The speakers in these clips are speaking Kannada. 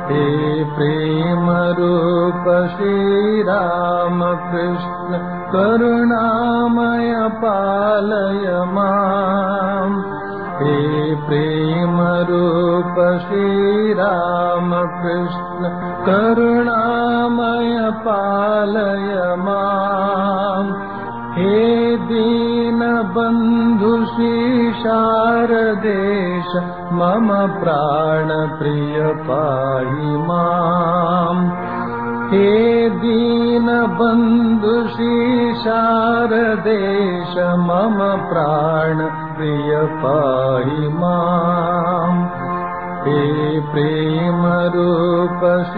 हे प्रेम रूप श्रीराम कृष्ण करुणामय पालय माम् हे प्रेम रूप श्रीराम कृष्ण करुणामय पालय माम् हे दीनबन्धु शारदेश मम प्राणप्रिय पाहि माम् हे दीनबन्धु शारदेश मम प्राणप्रिय पाहि माम् हे प्रेमरूप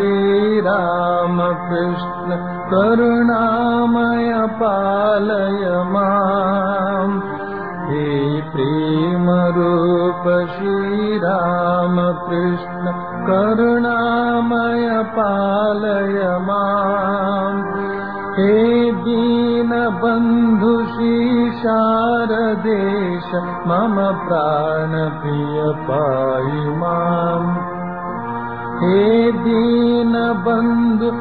श्रीरामकृष्ण करुणामय पालय माम् हे प्रेमरूप श्रीरामकृष्ण करुणामय पालय माम् हे दीनबन्धु शारदेश मम प्राणप्रिय पाहि माम् हे दीनबन्धु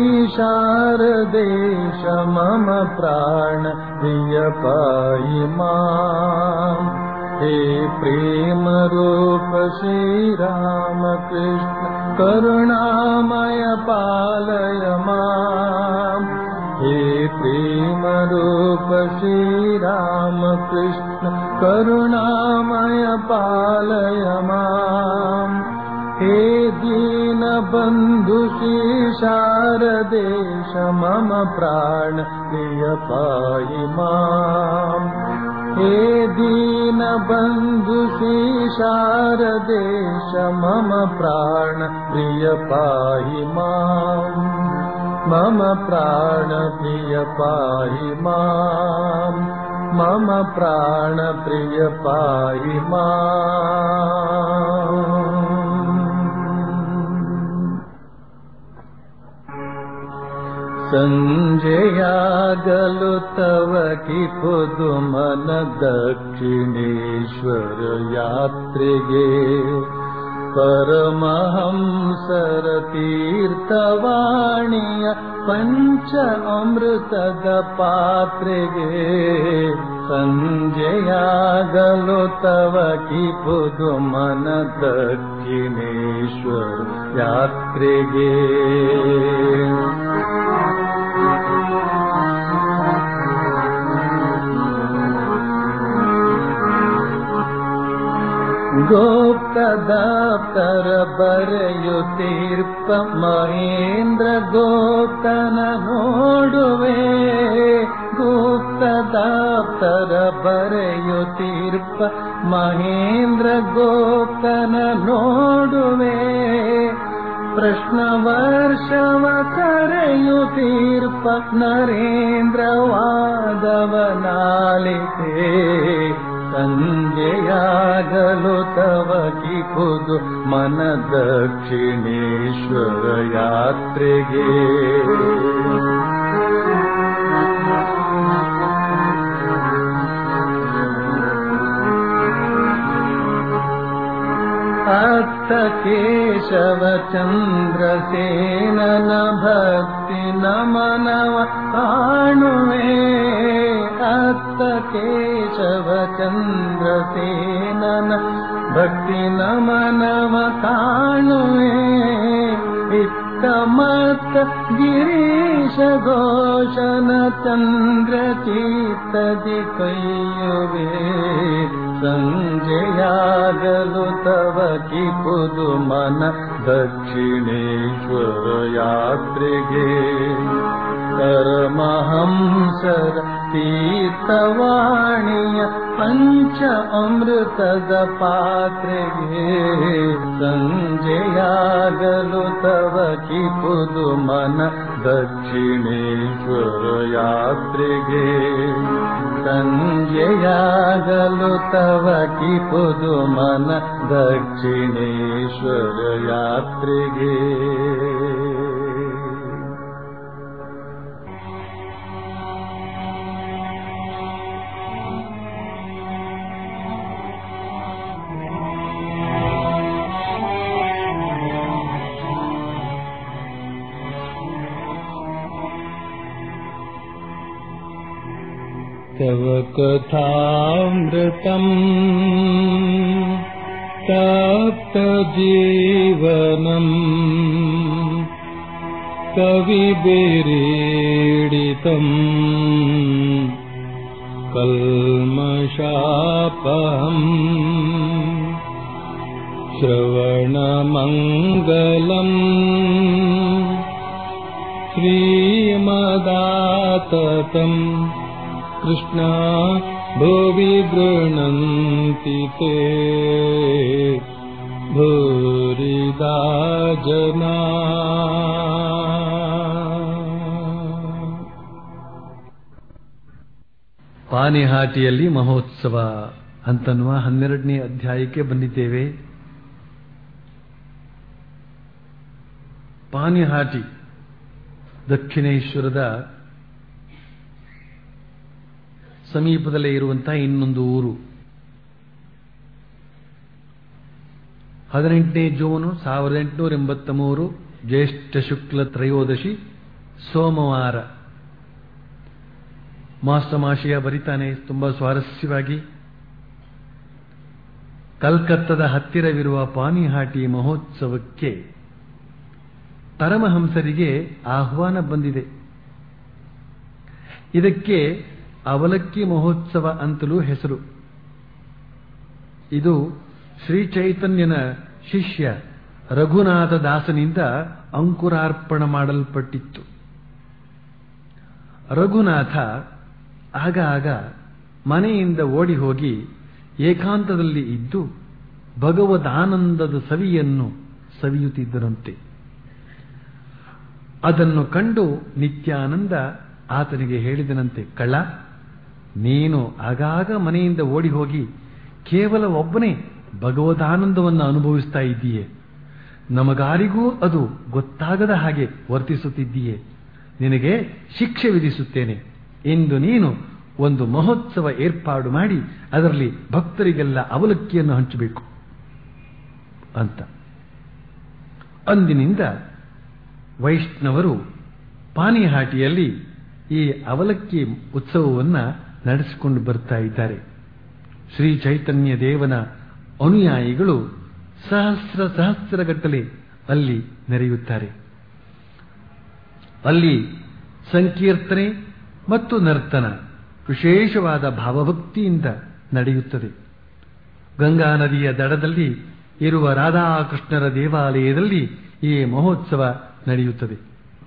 शारदेश मम प्राणप्रिय पाहि माम् हे प्रेमरूप श्रीरामकृष्ण करुणामय पालय माम् हे प्रेमरूप श्रीरामकृष्ण करुणामय पालय माम् हे दीनबन्धु शारदेश मम प्राण प्रिय पाहि माम् हे दीनबन्धु शारदेश मम प्राण प्रिय पाहि माम् मम प्राण प्रिय पाहि माम् मम प्राण प्रिय पाहि माम् सञ्जयागलु तव कि पुदुमन दक्षिणेश्वर यात्रिगे परमहंसर तीर्थवाणीय पञ्च अमृतद पात्रेगे सञ्जयागलो तव कि पुदुमन दक्षिणेश्वर यात्रिगे ಗೋಪ್ತದಾಪ್ತರ ಬರೆಯುತ್ತೀರ್ಪ ಮಹೇಂದ್ರ ಗೋಪ್ತನ ನೋಡುವೆ ಗುಪ್ತದಾಪ್ತರ ಬರೆಯುತ್ತೀರ್ಪ ಮಹೇಂದ್ರ ಗೋಪ್ತನ ನೋಡುವೆ ಪ್ರಶ್ನ ವರ್ಷವ ಕರೆಯುತ್ತೀರ್ಪ ನರೇಂದ್ರ ವಾದವನಾಲಿತೆ ಸಂಜೆಯಾಗಲು ತವ ಕಿಪುದು ಮನ ದಕ್ಷಿಣೇಶ್ವರ ಯಾತ್ರೆಗೆ ಅತ್ತ ಕೇಶವ ಚಂದ್ರಸೇನನ ಭಕ್ತಿ ನಮನವ ಕಾಣುವೆ ಅತ್ತ ಕೇಶವ ಚಂದ್ರಸೇನನ ಭಕ್ತಿ ನಮನವ ಕಾಣುವೆ ಇತ್ತ ಮತ್ತ ಗಿರೀಶ ಘೋಷನ ಚಂದ್ರ ಚೀತದಿ ಕೈಯುವೆ ಸಂಜೆಯಾಗಲು ತವ ಕಿಪುದು ಮನ ದಕ್ಷಿಣೇಶ್ವರ ಯಾತ್ರೆಗೆ ಪರಮಹಂಸರ ತೀರ್ಥವಾಣಿಯ ಪಂಚ ಅಮೃತದ ಪಾತ್ರೆಗೆ ಸಂಜೆಯಾಗಲು ತವ ಕಿಪುದು ಮನ ದಕ್ಷಿಣೇಶ್ವರ ಯಾತ್ರೆಗೆ ಸಂಜೆಯಾಗಲು ತವ ಕಿಪುದು ಮನ ದಕ್ಷಿಣೇಶ್ವರ ಯಾತ್ರೆಗೆ तव कथामृतम् तप्तजीवनम् कविभिरीडितम् कल्मषापहम् श्रवणमङ्गलम् श्रीमदाततम् कृष्णा भुवि गृह्णन्ति ते भूरिदा जना ಪಾನಿಹಾಟಿಯಲ್ಲಿ ಮಹೋತ್ಸವ ಅಂತನ್ನುವ ಹನ್ನೆರಡನೇ ಅಧ್ಯಾಯಕ್ಕೆ ಬಂದಿದ್ದೇವೆ ಪಾನಿಹಾಟಿ ದಕ್ಷಿಣೇಶ್ವರದ ಸಮೀಪದಲ್ಲೇ ಇರುವಂತಹ ಇನ್ನೊಂದು ಊರು ಹದಿನೆಂಟನೇ ಜೂನ್ ಸಾವಿರದ ಎಂಟುನೂರ ಎಂಬತ್ತ ಮೂರು ಜ್ಯೇಷ್ಠ ಶುಕ್ಲ ತ್ರಯೋದಶಿ ಸೋಮವಾರ ಮಾಸ್ತಮಾಶಯ ಬರಿತಾನೆ ತುಂಬಾ ಸ್ವಾರಸ್ಯವಾಗಿ ಕಲ್ಕತ್ತದ ಹತ್ತಿರವಿರುವ ಪಾನಿಹಾಟಿ ಮಹೋತ್ಸವಕ್ಕೆ ಪರಮಹಂಸರಿಗೆ ಆಹ್ವಾನ ಬಂದಿದೆ ಇದಕ್ಕೆ ಅವಲಕ್ಕಿ ಮಹೋತ್ಸವ ಅಂತಲೂ ಹೆಸರು ಇದು ಶ್ರೀ ಚೈತನ್ಯನ ಶಿಷ್ಯ ರಘುನಾಥ ದಾಸನಿಂದ ಅಂಕುರಾರ್ಪಣ ಮಾಡಲ್ಪಟ್ಟಿತ್ತು ರಘುನಾಥ ಆಗ ಆಗ ಮನೆಯಿಂದ ಓಡಿ ಹೋಗಿ ಏಕಾಂತದಲ್ಲಿ ಇದ್ದು ಭಗವದಾನಂದದ ಸವಿಯನ್ನು ಸವಿಯುತ್ತಿದ್ದರಂತೆ ಅದನ್ನು ಕಂಡು ನಿತ್ಯಾನಂದ ಆತನಿಗೆ ಹೇಳಿದನಂತೆ ಕಳ್ಳ ನೀನು ಆಗಾಗ ಮನೆಯಿಂದ ಓಡಿ ಹೋಗಿ ಕೇವಲ ಒಬ್ಬನೇ ಭಗವದಾನಂದವನ್ನು ಅನುಭವಿಸ್ತಾ ಇದ್ದೀಯೆ ನಮಗಾರಿಗೂ ಅದು ಗೊತ್ತಾಗದ ಹಾಗೆ ವರ್ತಿಸುತ್ತಿದ್ದೀಯೆ ನಿನಗೆ ಶಿಕ್ಷೆ ವಿಧಿಸುತ್ತೇನೆ ಎಂದು ನೀನು ಒಂದು ಮಹೋತ್ಸವ ಏರ್ಪಾಡು ಮಾಡಿ ಅದರಲ್ಲಿ ಭಕ್ತರಿಗೆಲ್ಲ ಅವಲಕ್ಕಿಯನ್ನು ಹಂಚಬೇಕು ಅಂತ ಅಂದಿನಿಂದ ವೈಷ್ಣವರು ಪಾನಿಹಾಟಿಯಲ್ಲಿ ಈ ಅವಲಕ್ಕಿ ಉತ್ಸವವನ್ನು ನಡೆಸಿಕೊಂಡು ಬರ್ತಾ ಇದ್ದಾರೆ ಶ್ರೀ ಚೈತನ್ಯ ದೇವನ ಅನುಯಾಯಿಗಳು ಸಹಸ್ರ ಸಹಸ್ರಗಟ್ಟಲೆ ಅಲ್ಲಿ ನೆರೆಯುತ್ತಾರೆ ಅಲ್ಲಿ ಸಂಕೀರ್ತನೆ ಮತ್ತು ನರ್ತನ ವಿಶೇಷವಾದ ಭಾವಭಕ್ತಿಯಿಂದ ನಡೆಯುತ್ತದೆ ಗಂಗಾ ನದಿಯ ದಡದಲ್ಲಿ ಇರುವ ರಾಧಾಕೃಷ್ಣರ ದೇವಾಲಯದಲ್ಲಿ ಈ ಮಹೋತ್ಸವ ನಡೆಯುತ್ತದೆ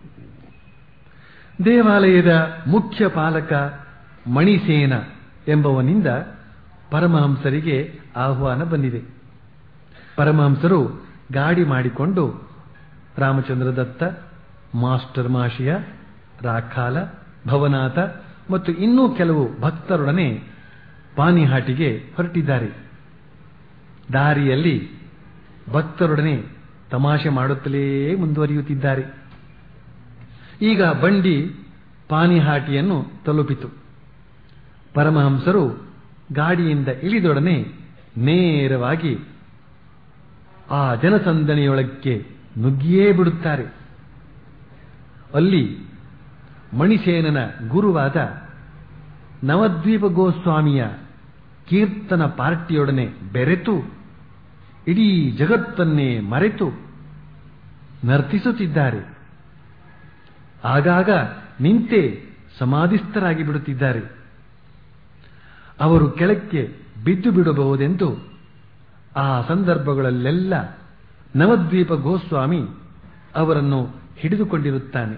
ದೇವಾಲಯದ ಮುಖ್ಯ ಪಾಲಕ ಮಣಿಸೇನ ಎಂಬವನಿಂದ ಪರಮಹಂಸರಿಗೆ ಆಹ್ವಾನ ಬಂದಿದೆ ಪರಮಹಂಸರು ಗಾಡಿ ಮಾಡಿಕೊಂಡು ರಾಮಚಂದ್ರ ದತ್ತ ಮಾಸ್ಟರ್ ಮಾಶಿಯ ರಾಖಾಲ ಭವನಾಥ ಮತ್ತು ಇನ್ನೂ ಕೆಲವು ಭಕ್ತರೊಡನೆ ಪಾನಿಹಾಟಿಗೆ ಹೊರಟಿದ್ದಾರೆ ದಾರಿಯಲ್ಲಿ ಭಕ್ತರೊಡನೆ ತಮಾಷೆ ಮಾಡುತ್ತಲೇ ಮುಂದುವರಿಯುತ್ತಿದ್ದಾರೆ ಈಗ ಬಂಡಿ ಪಾನಿಹಾಟಿಯನ್ನು ತಲುಪಿತು ಪರಮಹಂಸರು ಗಾಡಿಯಿಂದ ಇಳಿದೊಡನೆ ನೇರವಾಗಿ ಆ ಜನಸಂದಣಿಯೊಳಕ್ಕೆ ನುಗ್ಗಿಯೇ ಬಿಡುತ್ತಾರೆ ಅಲ್ಲಿ ಮಣಿಸೇನನ ಗುರುವಾದ ನವದ್ವೀಪ ಗೋಸ್ವಾಮಿಯ ಕೀರ್ತನ ಪಾರ್ಟಿಯೊಡನೆ ಬೆರೆತು ಇಡೀ ಜಗತ್ತನ್ನೇ ಮರೆತು ನರ್ತಿಸುತ್ತಿದ್ದಾರೆ ಆಗಾಗ ನಿಂತೇ ಸಮಾಧಿಸ್ಥರಾಗಿ ಬಿಡುತ್ತಿದ್ದಾರೆ ಅವರು ಕೆಳಕ್ಕೆ ಬಿದ್ದು ಬಿಡಬಹುದೆಂದು ಆ ಸಂದರ್ಭಗಳಲ್ಲೆಲ್ಲ ನವದ್ವೀಪ ಗೋಸ್ವಾಮಿ ಅವರನ್ನು ಹಿಡಿದುಕೊಂಡಿರುತ್ತಾನೆ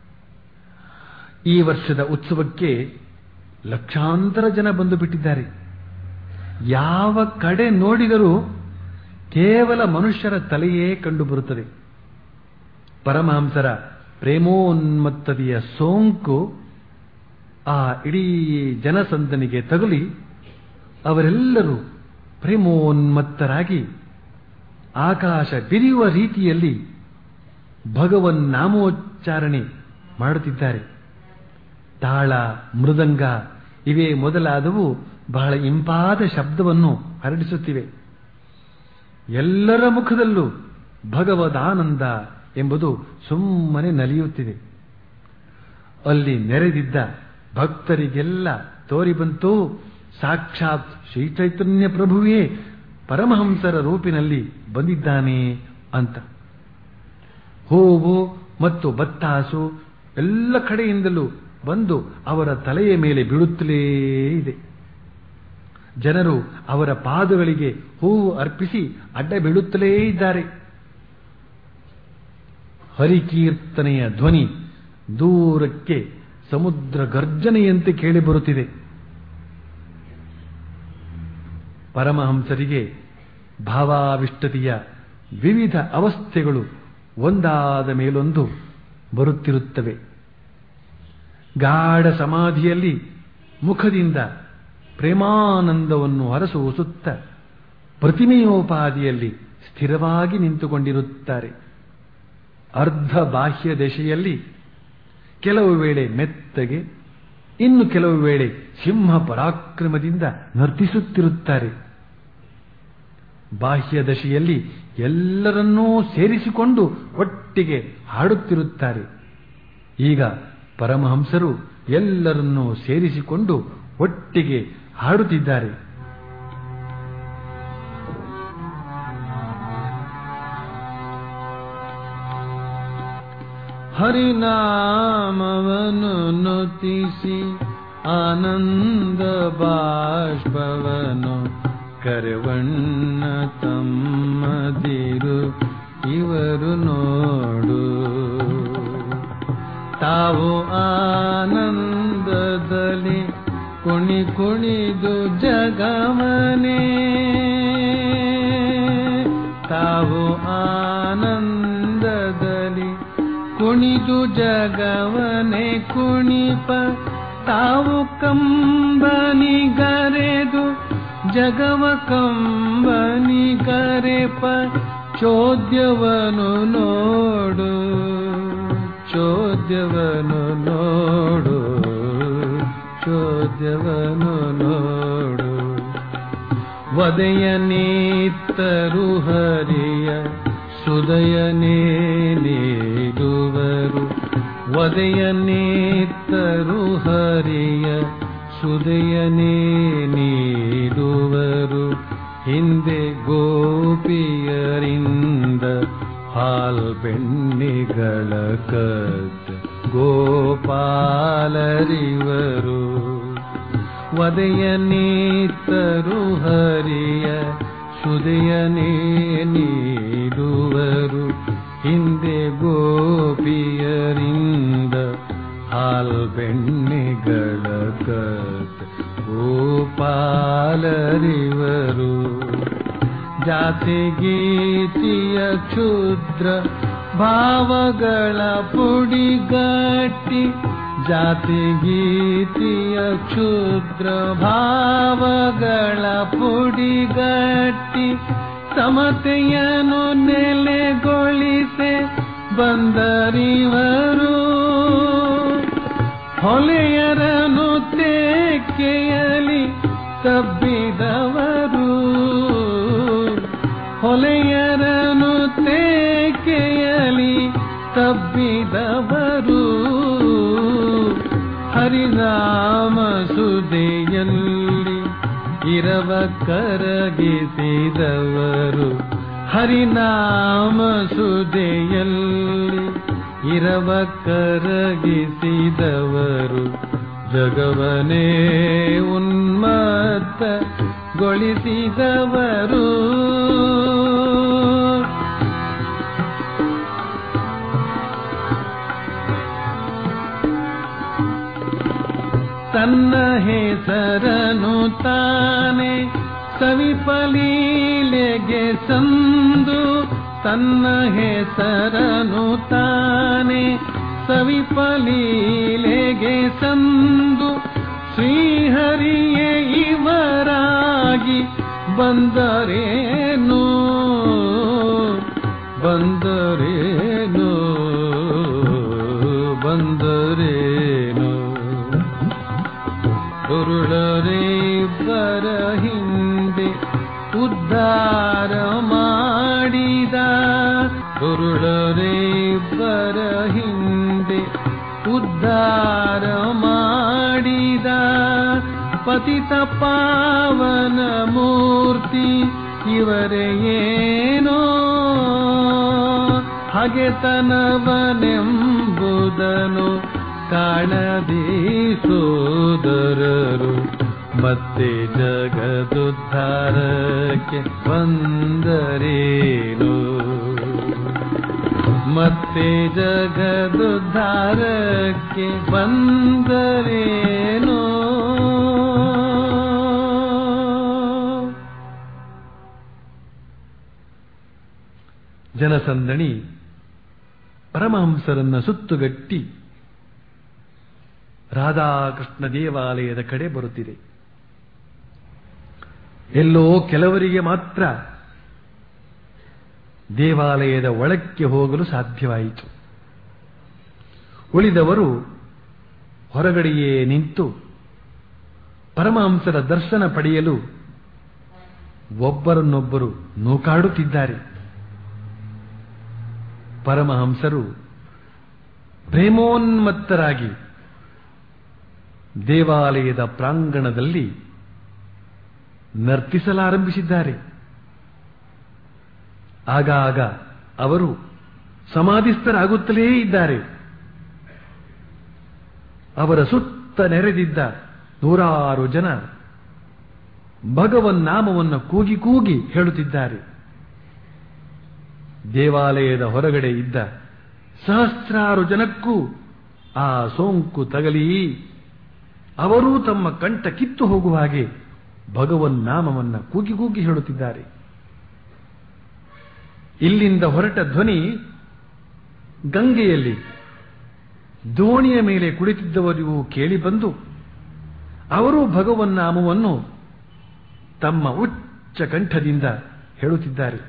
ಈ ವರ್ಷದ ಉತ್ಸವಕ್ಕೆ ಲಕ್ಷಾಂತರ ಜನ ಬಂದು ಬಿಟ್ಟಿದ್ದಾರೆ ಯಾವ ಕಡೆ ನೋಡಿದರೂ ಕೇವಲ ಮನುಷ್ಯರ ತಲೆಯೇ ಕಂಡುಬರುತ್ತದೆ ಪರಮಹಂಸರ ಪ್ರೇಮೋನ್ಮತ್ತತೆಯ ಸೋಂಕು ಆ ಇಡೀ ಜನಸಂದನಿಗೆ ತಗುಲಿ ಅವರೆಲ್ಲರೂ ಪ್ರೇಮೋನ್ಮತ್ತರಾಗಿ ಆಕಾಶ ಬಿರಿಯುವ ರೀತಿಯಲ್ಲಿ ಭಗವನ್ ನಾಮೋಚ್ಚಾರಣೆ ಮಾಡುತ್ತಿದ್ದಾರೆ ತಾಳ ಮೃದಂಗ ಇವೇ ಮೊದಲಾದವು ಬಹಳ ಇಂಪಾದ ಶಬ್ದವನ್ನು ಹರಡಿಸುತ್ತಿವೆ ಎಲ್ಲರ ಮುಖದಲ್ಲೂ ಭಗವದಾನಂದ ಎಂಬುದು ಸುಮ್ಮನೆ ನಲಿಯುತ್ತಿದೆ ಅಲ್ಲಿ ನೆರೆದಿದ್ದ ಭಕ್ತರಿಗೆಲ್ಲ ತೋರಿ ಬಂತು ಸಾಕ್ಷಾತ್ ಶ್ರೀ ಚೈತನ್ಯ ಪ್ರಭುವೇ ಪರಮಹಂಸರ ರೂಪಿನಲ್ಲಿ ಬಂದಿದ್ದಾನೆ ಅಂತ ಹೂವು ಮತ್ತು ಬತ್ತಾಸು ಎಲ್ಲ ಕಡೆಯಿಂದಲೂ ಬಂದು ಅವರ ತಲೆಯ ಮೇಲೆ ಬೀಳುತ್ತಲೇ ಇದೆ ಜನರು ಅವರ ಪಾದಗಳಿಗೆ ಹೂವು ಅರ್ಪಿಸಿ ಅಡ್ಡ ಬೀಳುತ್ತಲೇ ಇದ್ದಾರೆ ಹರಿಕೀರ್ತನೆಯ ಧ್ವನಿ ದೂರಕ್ಕೆ ಸಮುದ್ರ ಗರ್ಜನೆಯಂತೆ ಕೇಳಿಬರುತ್ತಿದೆ ಪರಮಹಂಸರಿಗೆ ಭಾವಾವಿಷ್ಟತೆಯ ವಿವಿಧ ಅವಸ್ಥೆಗಳು ಒಂದಾದ ಮೇಲೊಂದು ಬರುತ್ತಿರುತ್ತವೆ ಗಾಢ ಸಮಾಧಿಯಲ್ಲಿ ಮುಖದಿಂದ ಪ್ರೇಮಾನಂದವನ್ನು ಹೊರಸೂಸುತ್ತ ಪ್ರತಿಮೆಯೋಪಾದಿಯಲ್ಲಿ ಸ್ಥಿರವಾಗಿ ನಿಂತುಕೊಂಡಿರುತ್ತಾರೆ ಅರ್ಧ ಬಾಹ್ಯ ದಶೆಯಲ್ಲಿ ಕೆಲವು ವೇಳೆ ಮೆತ್ತಗೆ ಇನ್ನು ಕೆಲವು ವೇಳೆ ಸಿಂಹ ಪರಾಕ್ರಮದಿಂದ ನರ್ತಿಸುತ್ತಿರುತ್ತಾರೆ ಬಾಹ್ಯ ದಶೆಯಲ್ಲಿ ಎಲ್ಲರನ್ನೂ ಸೇರಿಸಿಕೊಂಡು ಒಟ್ಟಿಗೆ ಹಾಡುತ್ತಿರುತ್ತಾರೆ ಈಗ ಪರಮಹಂಸರು ಎಲ್ಲರನ್ನೂ ಸೇರಿಸಿಕೊಂಡು ಒಟ್ಟಿಗೆ ಹಾಡುತ್ತಿದ್ದಾರೆ ಹರಿನಾಮವನು ನುತಿಸಿ ಆನಂದ ಬಾಷ್ಪವನು ಕರವಣ್ಣ ತಮ್ಮದಿರು ಇವರು ನೋಡು ತಾವು ಆನಂದದಲ್ಲಿ ಕುಣಿ ಕುಣಿದು ಜಗಮನೆ ತಾವು ಆನಂದದಲ್ಲಿ ಕುಣಿದು ಜಗವನೆ ಕುಣಿಪ ತಾವು ಕಂಬನಿಗರೆದು ಜಗವ ಕಂಬನಿಗರೆಪ ಚೋದ್ಯವನು ನೋಡು ಚೋದ್ಯವನು ನೋಡು ಚೋದ್ಯವನು ನೋಡು ವದಯನೇತ್ತರು ಹರಿಯ ಸುದಯನೇ ನೀಡುವರು ವದಯನೇತ್ತರು ಹರಿಯ ಸುದಯನೇ ನೀಡುವರು ಹಿಂದೆ ಗೋಪಿಯರಿಂದ ಹಾಲ್ ಬೆಣ್ಣಿಗಳ ಕದ್ದ ಗೋಪಾಲರಿವರು ವದಯನೇತ್ತರು ಹರಿಯ ಸುದಯನೇ ನೀಡುವರು ಹಿಂದೆ ಗೋಪಿಯರಿಂದ ಹಾಲ್ ಬೆಣ್ಣೆಗಳ ಕತ್ ಗೋಪಾಲರಿವರು ಜಾತಿ ಗೀತಿಯ ಕ್ಷುದ್ರ ಭಾವಗಳ ಪುಡಿಗಟ್ಟಿ ಜಾತಿ ಗೀತಿಯ ಕ್ಷುದ್ರ ಭಾವಗಳ ಪುಡಿಗಟ್ಟಿ ಸಮತೆಯನ್ನು ನೆಲೆಗೊಳಿಸೆ ಬಂದರಿವರು ಹೊಲೆಯರನು ತೇಕೆಯಲಿ ತಬ್ಬಿದವರು ಹೊಲೆಯರನು ತೇಕೆಯಲಿ ತಬ್ಬಿದವರು ಹರಿನಾಮ ಸುದೆಯಲ್ಲಿ ಇರವ ಕರಗಿಸಿದವರು ಹರಿನಾಮ ಸುದೆಯಲ್ಲಿ ಇರವ ಕರಗಿಸಿದವರು ಜಗವನೇ ಉನ್ಮತ್ತ ಗೊಳಿಸಿದವರು ತನ್ನ ಹೆಸರನು ತಾನೆ ಸವಿಪಲೀಲೆಗೆ ಸಂದು ತನ್ನ ಹೆಸರನು ತಾನೆ ಸವಿಪಲೀಲೆಗೆ ಸಂದು ಶ್ರೀಹರಿಯೇ ಇವರಾಗಿ ಬಂದರೇನು ಬಂದರೇನು ಬಂದರೇನು ಉರುಳರೇಬ್ಬರ ಹಿಂದೆ ಉದ್ಧಾರ ಮಾಡಿದ ಉರುಳರೇಬ್ಬರ ಹಿಂದೆ ಉದ್ಧಾರ ಮಾಡಿದ ಪತಿತ ಪಾವನ ಮೂರ್ತಿ ಇವರೇ ಏನೋ ಹಗೆತನವನೆಂಬುದನು ಕಾಣದಿ ಸೋದರರು ಮತ್ತೆ ಜಗದುದ್ಧಾರಕ್ಕೆ ಬಂದರೇನು ಮತ್ತೆ ಜಗದುದ್ಧಾರಕ್ಕೆ ಬಂದರೇನು ಜನಸಂದಣಿ ಪರಮಹಂಸರನ್ನ ಸುತ್ತುಗಟ್ಟಿ ರಾಧಾಕೃಷ್ಣ ದೇವಾಲಯದ ಕಡೆ ಬರುತ್ತಿದೆ ಎಲ್ಲೋ ಕೆಲವರಿಗೆ ಮಾತ್ರ ದೇವಾಲಯದ ಒಳಕ್ಕೆ ಹೋಗಲು ಸಾಧ್ಯವಾಯಿತು ಉಳಿದವರು ಹೊರಗಡೆಯೇ ನಿಂತು ಪರಮಹಂಸರ ದರ್ಶನ ಪಡೆಯಲು ಒಬ್ಬರನ್ನೊಬ್ಬರು ನೂಕಾಡುತ್ತಿದ್ದಾರೆ ಪರಮಹಂಸರು ಪ್ರೇಮೋನ್ಮತ್ತರಾಗಿ ದೇವಾಲಯದ ಪ್ರಾಂಗಣದಲ್ಲಿ ನರ್ತಿಸಲಾರಂಭಿಸಿದ್ದಾರೆ ಆಗಾಗ ಅವರು ಸಮಾಧಿಸ್ಥರಾಗುತ್ತಲೇ ಇದ್ದಾರೆ ಅವರ ಸುತ್ತ ನೆರೆದಿದ್ದ ನೂರಾರು ಜನ ಭಗವನ್ ನಾಮವನ್ನು ಕೂಗಿ ಕೂಗಿ ಹೇಳುತ್ತಿದ್ದಾರೆ ದೇವಾಲಯದ ಹೊರಗಡೆ ಇದ್ದ ಸಹಸ್ರಾರು ಜನಕ್ಕೂ ಆ ಸೋಂಕು ತಗಲಿ ಅವರೂ ತಮ್ಮ ಕಂಠ ಕಿತ್ತು ಹೋಗುವ ಹಾಗೆ ಭಗವನ್ ನಾಮವನ್ನ ಕೂಗಿ ಕೂಗಿ ಹೇಳುತ್ತಿದ್ದಾರೆ ಇಲ್ಲಿಂದ ಹೊರಟ ಧ್ವನಿ ಗಂಗೆಯಲ್ಲಿ ದೋಣಿಯ ಮೇಲೆ ಕುಳಿತಿದ್ದವರಿಗೂ ಕೇಳಿ ಬಂದು ಅವರು ಭಗವನ್ ನಾಮವನ್ನು ತಮ್ಮ ಉಚ್ಚ ಕಂಠದಿಂದ ಹೇಳುತ್ತಿದ್ದಾರೆ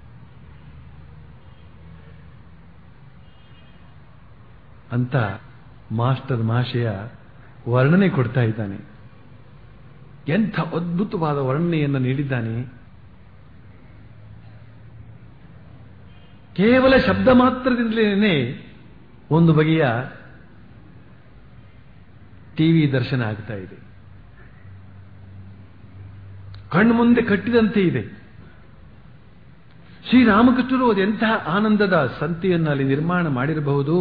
ಅಂತ ಮಾಸ್ಟರ್ ಮಹಾಶಯ ವರ್ಣನೆ ಕೊಡ್ತಾ ಇದ್ದಾನೆ ಎಂಥ ಅದ್ಭುತವಾದ ವರ್ಣನೆಯನ್ನು ನೀಡಿದ್ದಾನೆ ಕೇವಲ ಶಬ್ದ ಮಾತ್ರದಿಂದಲೇ ಒಂದು ಬಗೆಯ ಟಿವಿ ದರ್ಶನ ಆಗ್ತಾ ಇದೆ ಕಣ್ಣು ಮುಂದೆ ಕಟ್ಟಿದಂತೆ ಇದೆ ಶ್ರೀರಾಮಕೃಷ್ಣರು ಅದೆಂತಹ ಆನಂದದ ಸಂತೆಯನ್ನು ಅಲ್ಲಿ ನಿರ್ಮಾಣ ಮಾಡಿರಬಹುದು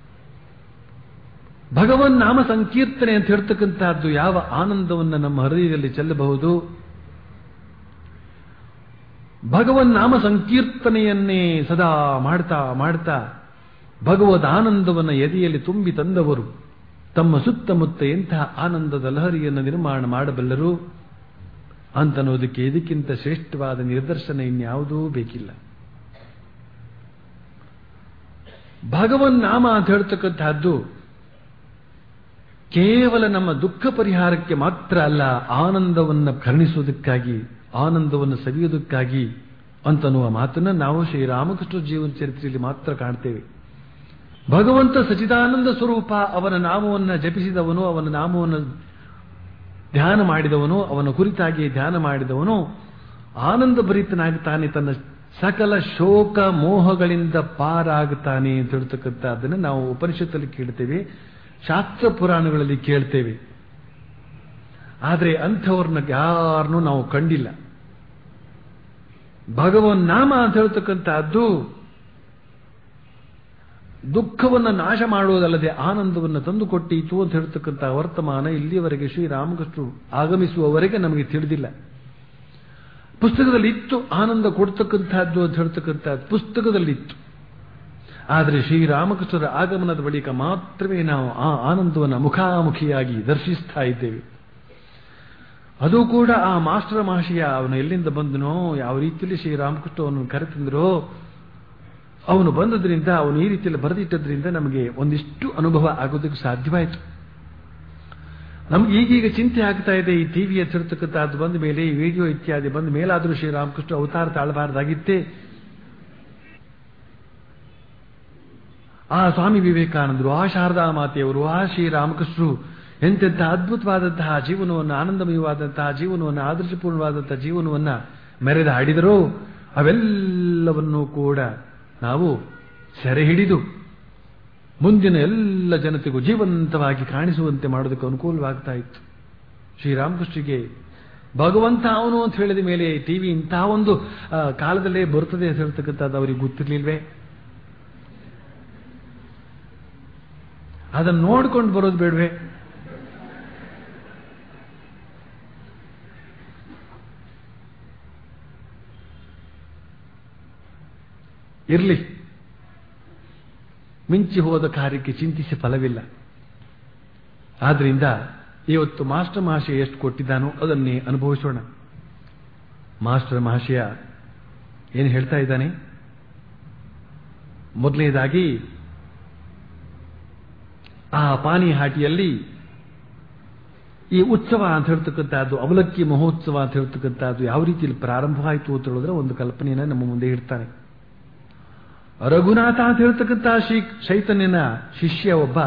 ಭಗವನ್ ನಾಮ ಸಂಕೀರ್ತನೆ ಅಂತ ಹೇಳ್ತಕ್ಕಂತಹದ್ದು ಯಾವ ಆನಂದವನ್ನು ನಮ್ಮ ಹೃದಯದಲ್ಲಿ ಚೆಲ್ಲಬಹುದು ಭಗವನ್ ನಾಮ ಸಂಕೀರ್ತನೆಯನ್ನೇ ಸದಾ ಮಾಡ್ತಾ ಮಾಡ್ತಾ ಭಗವದ್ ಆನಂದವನ್ನು ಎದೆಯಲ್ಲಿ ತುಂಬಿ ತಂದವರು ತಮ್ಮ ಸುತ್ತಮುತ್ತ ಎಂತಹ ಆನಂದದ ಲಹರಿಯನ್ನು ನಿರ್ಮಾಣ ಮಾಡಬಲ್ಲರು ಅಂತನ್ನೋದಕ್ಕೆ ಇದಕ್ಕಿಂತ ಶ್ರೇಷ್ಠವಾದ ನಿದರ್ಶನ ಇನ್ಯಾವುದೂ ಬೇಕಿಲ್ಲ ಭಗವನ್ ನಾಮ ಅಂತ ಹೇಳ್ತಕ್ಕಂತಹದ್ದು ಕೇವಲ ನಮ್ಮ ದುಃಖ ಪರಿಹಾರಕ್ಕೆ ಮಾತ್ರ ಅಲ್ಲ ಆನಂದವನ್ನು ಕರುಣಿಸುವುದಕ್ಕಾಗಿ ಆನಂದವನ್ನು ಸವಿಯುವುದಕ್ಕಾಗಿ ಅಂತನ್ನುವ ಮಾತನ್ನ ನಾವು ಶ್ರೀರಾಮಕೃಷ್ಣ ಜೀವನ ಚರಿತ್ರೆಯಲ್ಲಿ ಮಾತ್ರ ಕಾಣ್ತೇವೆ ಭಗವಂತ ಸಚಿದಾನಂದ ಸ್ವರೂಪ ಅವನ ನಾಮವನ್ನು ಜಪಿಸಿದವನು ಅವನ ನಾಮವನ್ನು ಧ್ಯಾನ ಮಾಡಿದವನು ಅವನ ಕುರಿತಾಗಿ ಧ್ಯಾನ ಮಾಡಿದವನು ಆನಂದ ಭರಿತನಾಗುತ್ತಾನೆ ತನ್ನ ಸಕಲ ಶೋಕ ಮೋಹಗಳಿಂದ ಪಾರಾಗುತ್ತಾನೆ ಅಂತ ಹೇಳ್ತಕ್ಕಂಥ ಅದನ್ನು ನಾವು ಉಪನಿಷತ್ತಲ್ಲಿ ಕೇಳ್ತೇವೆ ಶಾಸ್ತ್ರ ಪುರಾಣಗಳಲ್ಲಿ ಕೇಳ್ತೇವೆ ಆದರೆ ಅಂಥವ್ರನ್ನ ಯಾರನ್ನೂ ನಾವು ಕಂಡಿಲ್ಲ ಭಗವನ್ ನಾಮ ಅಂತ ಹೇಳ್ತಕ್ಕಂಥದ್ದು ದುಃಖವನ್ನು ನಾಶ ಮಾಡುವುದಲ್ಲದೆ ಆನಂದವನ್ನು ತಂದುಕೊಟ್ಟೀತು ಅಂತ ಹೇಳ್ತಕ್ಕಂಥ ವರ್ತಮಾನ ಇಲ್ಲಿಯವರೆಗೆ ಶ್ರೀರಾಮಕೃಷ್ಣರು ಆಗಮಿಸುವವರೆಗೆ ನಮಗೆ ತಿಳಿದಿಲ್ಲ ಪುಸ್ತಕದಲ್ಲಿ ಇತ್ತು ಆನಂದ ಕೊಡ್ತಕ್ಕಂಥದ್ದು ಅಂತ ಹೇಳ್ತಕ್ಕಂಥದ್ದು ಪುಸ್ತಕದಲ್ಲಿತ್ತು ಆದರೆ ಶ್ರೀರಾಮಕೃಷ್ಣರ ಆಗಮನದ ಬಳಿಕ ಮಾತ್ರವೇ ನಾವು ಆ ಆನಂದವನ್ನು ಮುಖಾಮುಖಿಯಾಗಿ ದರ್ಶಿಸ್ತಾ ಇದ್ದೇವೆ ಅದು ಕೂಡ ಆ ಮಾಸ್ಟರ್ ಮಹಾಶಯ ಅವನು ಎಲ್ಲಿಂದ ಬಂದನೋ ಯಾವ ರೀತಿಯಲ್ಲಿ ಶ್ರೀರಾಮಕೃಷ್ಣ ಅವನನ್ನು ಕರೆತಂದರೋ ಅವನು ಬಂದದ್ರಿಂದ ಅವನು ಈ ರೀತಿಯಲ್ಲಿ ಬರೆದಿಟ್ಟದ್ರಿಂದ ನಮಗೆ ಒಂದಿಷ್ಟು ಅನುಭವ ಆಗೋದಕ್ಕೆ ಸಾಧ್ಯವಾಯಿತು ನಮ್ಗೆ ಈಗೀಗ ಚಿಂತೆ ಆಗ್ತಾ ಇದೆ ಈ ಟಿವಿ ಹಚ್ಚಿರ್ತಕ್ಕಂಥದ್ದು ಬಂದ ಮೇಲೆ ಈ ವಿಡಿಯೋ ಇತ್ಯಾದಿ ಬಂದ ಮೇಲಾದರೂ ಶ್ರೀರಾಮಕೃಷ್ಣ ಅವತಾರ ತಾಳಬಾರ್ದಾಗಿತ್ತೇ ಆ ಸ್ವಾಮಿ ವಿವೇಕಾನಂದರು ಆ ಶಾರದಾ ಮಾತೆಯವರು ಆ ಶ್ರೀರಾಮಕೃಷ್ಣರು ಎಂತೆಂಥ ಅದ್ಭುತವಾದಂತಹ ಜೀವನವನ್ನು ಆನಂದಮಯವಾದಂತಹ ಜೀವನವನ್ನು ಆದರ್ಶಪೂರ್ಣವಾದಂತಹ ಜೀವನವನ್ನು ಮೆರೆದು ಹಾಡಿದರೋ ಅವೆಲ್ಲವನ್ನೂ ಕೂಡ ನಾವು ಸೆರೆ ಹಿಡಿದು ಮುಂದಿನ ಎಲ್ಲ ಜನತೆಗೂ ಜೀವಂತವಾಗಿ ಕಾಣಿಸುವಂತೆ ಮಾಡೋದಕ್ಕೆ ಅನುಕೂಲವಾಗ್ತಾ ಇತ್ತು ಶ್ರೀರಾಮಕೃಷ್ಣರಿಗೆ ಭಗವಂತ ಅವನು ಅಂತ ಹೇಳಿದ ಮೇಲೆ ಟಿವಿ ಇಂತಹ ಒಂದು ಆ, ಕಾಲದಲ್ಲೇ ಬರುತ್ತದೆ ಅಂತ ಹೇಳ್ತಕ್ಕಂಥದ್ದು ಅವರಿಗೆ ಗೊತ್ತಿರ್ಲಿಲ್ವೇ ಅದನ್ನು ನೋಡ್ಕೊಂಡು ಬರೋದು ಬೇಡವೆ ಇರಲಿ ಮಿಂಚಿ ಹೋದ ಕಾರ್ಯಕ್ಕೆ ಚಿಂತಿಸಿ ಫಲವಿಲ್ಲ ಆದ್ರಿಂದ ಇವತ್ತು ಮಾಸ್ಟರ್ ಮಹಾಶಯ ಎಷ್ಟು ಕೊಟ್ಟಿದ್ದಾನೋ ಅದನ್ನೇ ಅನುಭವಿಸೋಣ ಮಾಸ್ಟರ್ ಮಹಾಶಯ ಏನು ಹೇಳ್ತಾ ಇದ್ದಾನೆ ಮೊದಲನೇದಾಗಿ ಆ ಪಾನಿಹಾಟಿಯಲ್ಲಿ ಈ ಉತ್ಸವ ಅಂತ ಹೇಳ್ತಕ್ಕಂಥದ್ದು ಅವಲಕ್ಕಿ ಮಹೋತ್ಸವ ಅಂತ ಹೇಳ್ತಕ್ಕಂಥದ್ದು ಯಾವ ರೀತಿಯಲ್ಲಿ ಪ್ರಾರಂಭವಾಯಿತು ಅಂತ ಹೇಳಿದ್ರೆ ಒಂದು ಕಲ್ಪನೆಯನ್ನ ನಮ್ಮ ಮುಂದೆ ಇಡ್ತಾನೆ ರಘುನಾಥ ಅಂತ ಹೇಳ್ತಕ್ಕಂಥ ಶ್ರೀ ಚೈತನ್ಯನ ಶಿಷ್ಯ ಒಬ್ಬ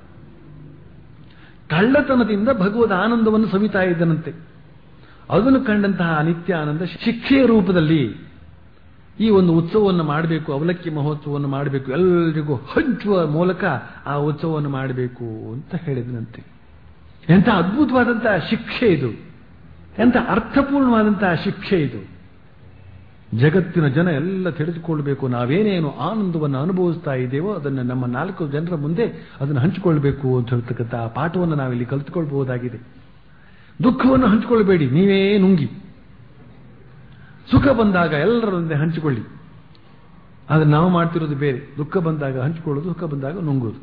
ಕಳ್ಳತನದಿಂದ ಭಗವದ್ ಆನಂದವನ್ನು ಸವಿತಾ ಇದ್ದನಂತೆ ಅದನ್ನು ಕಂಡಂತಹ ನಿತ್ಯ ಆನಂದ ಶಿಕ್ಷೆಯ ರೂಪದಲ್ಲಿ ಈ ಒಂದು ಉತ್ಸವವನ್ನು ಮಾಡಬೇಕು ಅವಲಕ್ಕಿ ಮಹೋತ್ಸವವನ್ನು ಮಾಡಬೇಕು ಎಲ್ಲರಿಗೂ ಹಂಚುವ ಮೂಲಕ ಆ ಉತ್ಸವವನ್ನು ಮಾಡಬೇಕು ಅಂತ ಹೇಳಿದನಂತೆ ಎಂಥ ಅದ್ಭುತವಾದಂತಹ ಶಿಕ್ಷೆ ಇದು ಎಂಥ ಅರ್ಥಪೂರ್ಣವಾದಂತಹ ಶಿಕ್ಷೆ ಇದು ಜಗತ್ತಿನ ಜನ ಎಲ್ಲ ತಿಳಿದುಕೊಳ್ಬೇಕು ನಾವೇನೇನು ಆನಂದವನ್ನು ಅನುಭವಿಸ್ತಾ ಇದ್ದೇವೋ ಅದನ್ನು ನಮ್ಮ ನಾಲ್ಕು ಜನರ ಮುಂದೆ ಅದನ್ನು ಹಂಚಿಕೊಳ್ಬೇಕು ಅಂತ ಹೇಳ್ತಕ್ಕಂಥ ಆ ಪಾಠವನ್ನು ನಾವಿಲ್ಲಿ ಕಲಿತುಕೊಳ್ಬಹುದಾಗಿದೆ ದುಃಖವನ್ನು ಹಂಚಿಕೊಳ್ಬೇಡಿ ನೀವೇ ನುಂಗಿ ಸುಖ ಬಂದಾಗ ಎಲ್ಲರ ಮುಂದೆ ಹಂಚಿಕೊಳ್ಳಿ ಆದರೆ ನಾವು ಮಾಡ್ತಿರೋದು ಬೇರೆ ದುಃಖ ಬಂದಾಗ ಹಂಚಿಕೊಳ್ಳೋದು ಸುಖ ಬಂದಾಗ ನುಂಗೋದು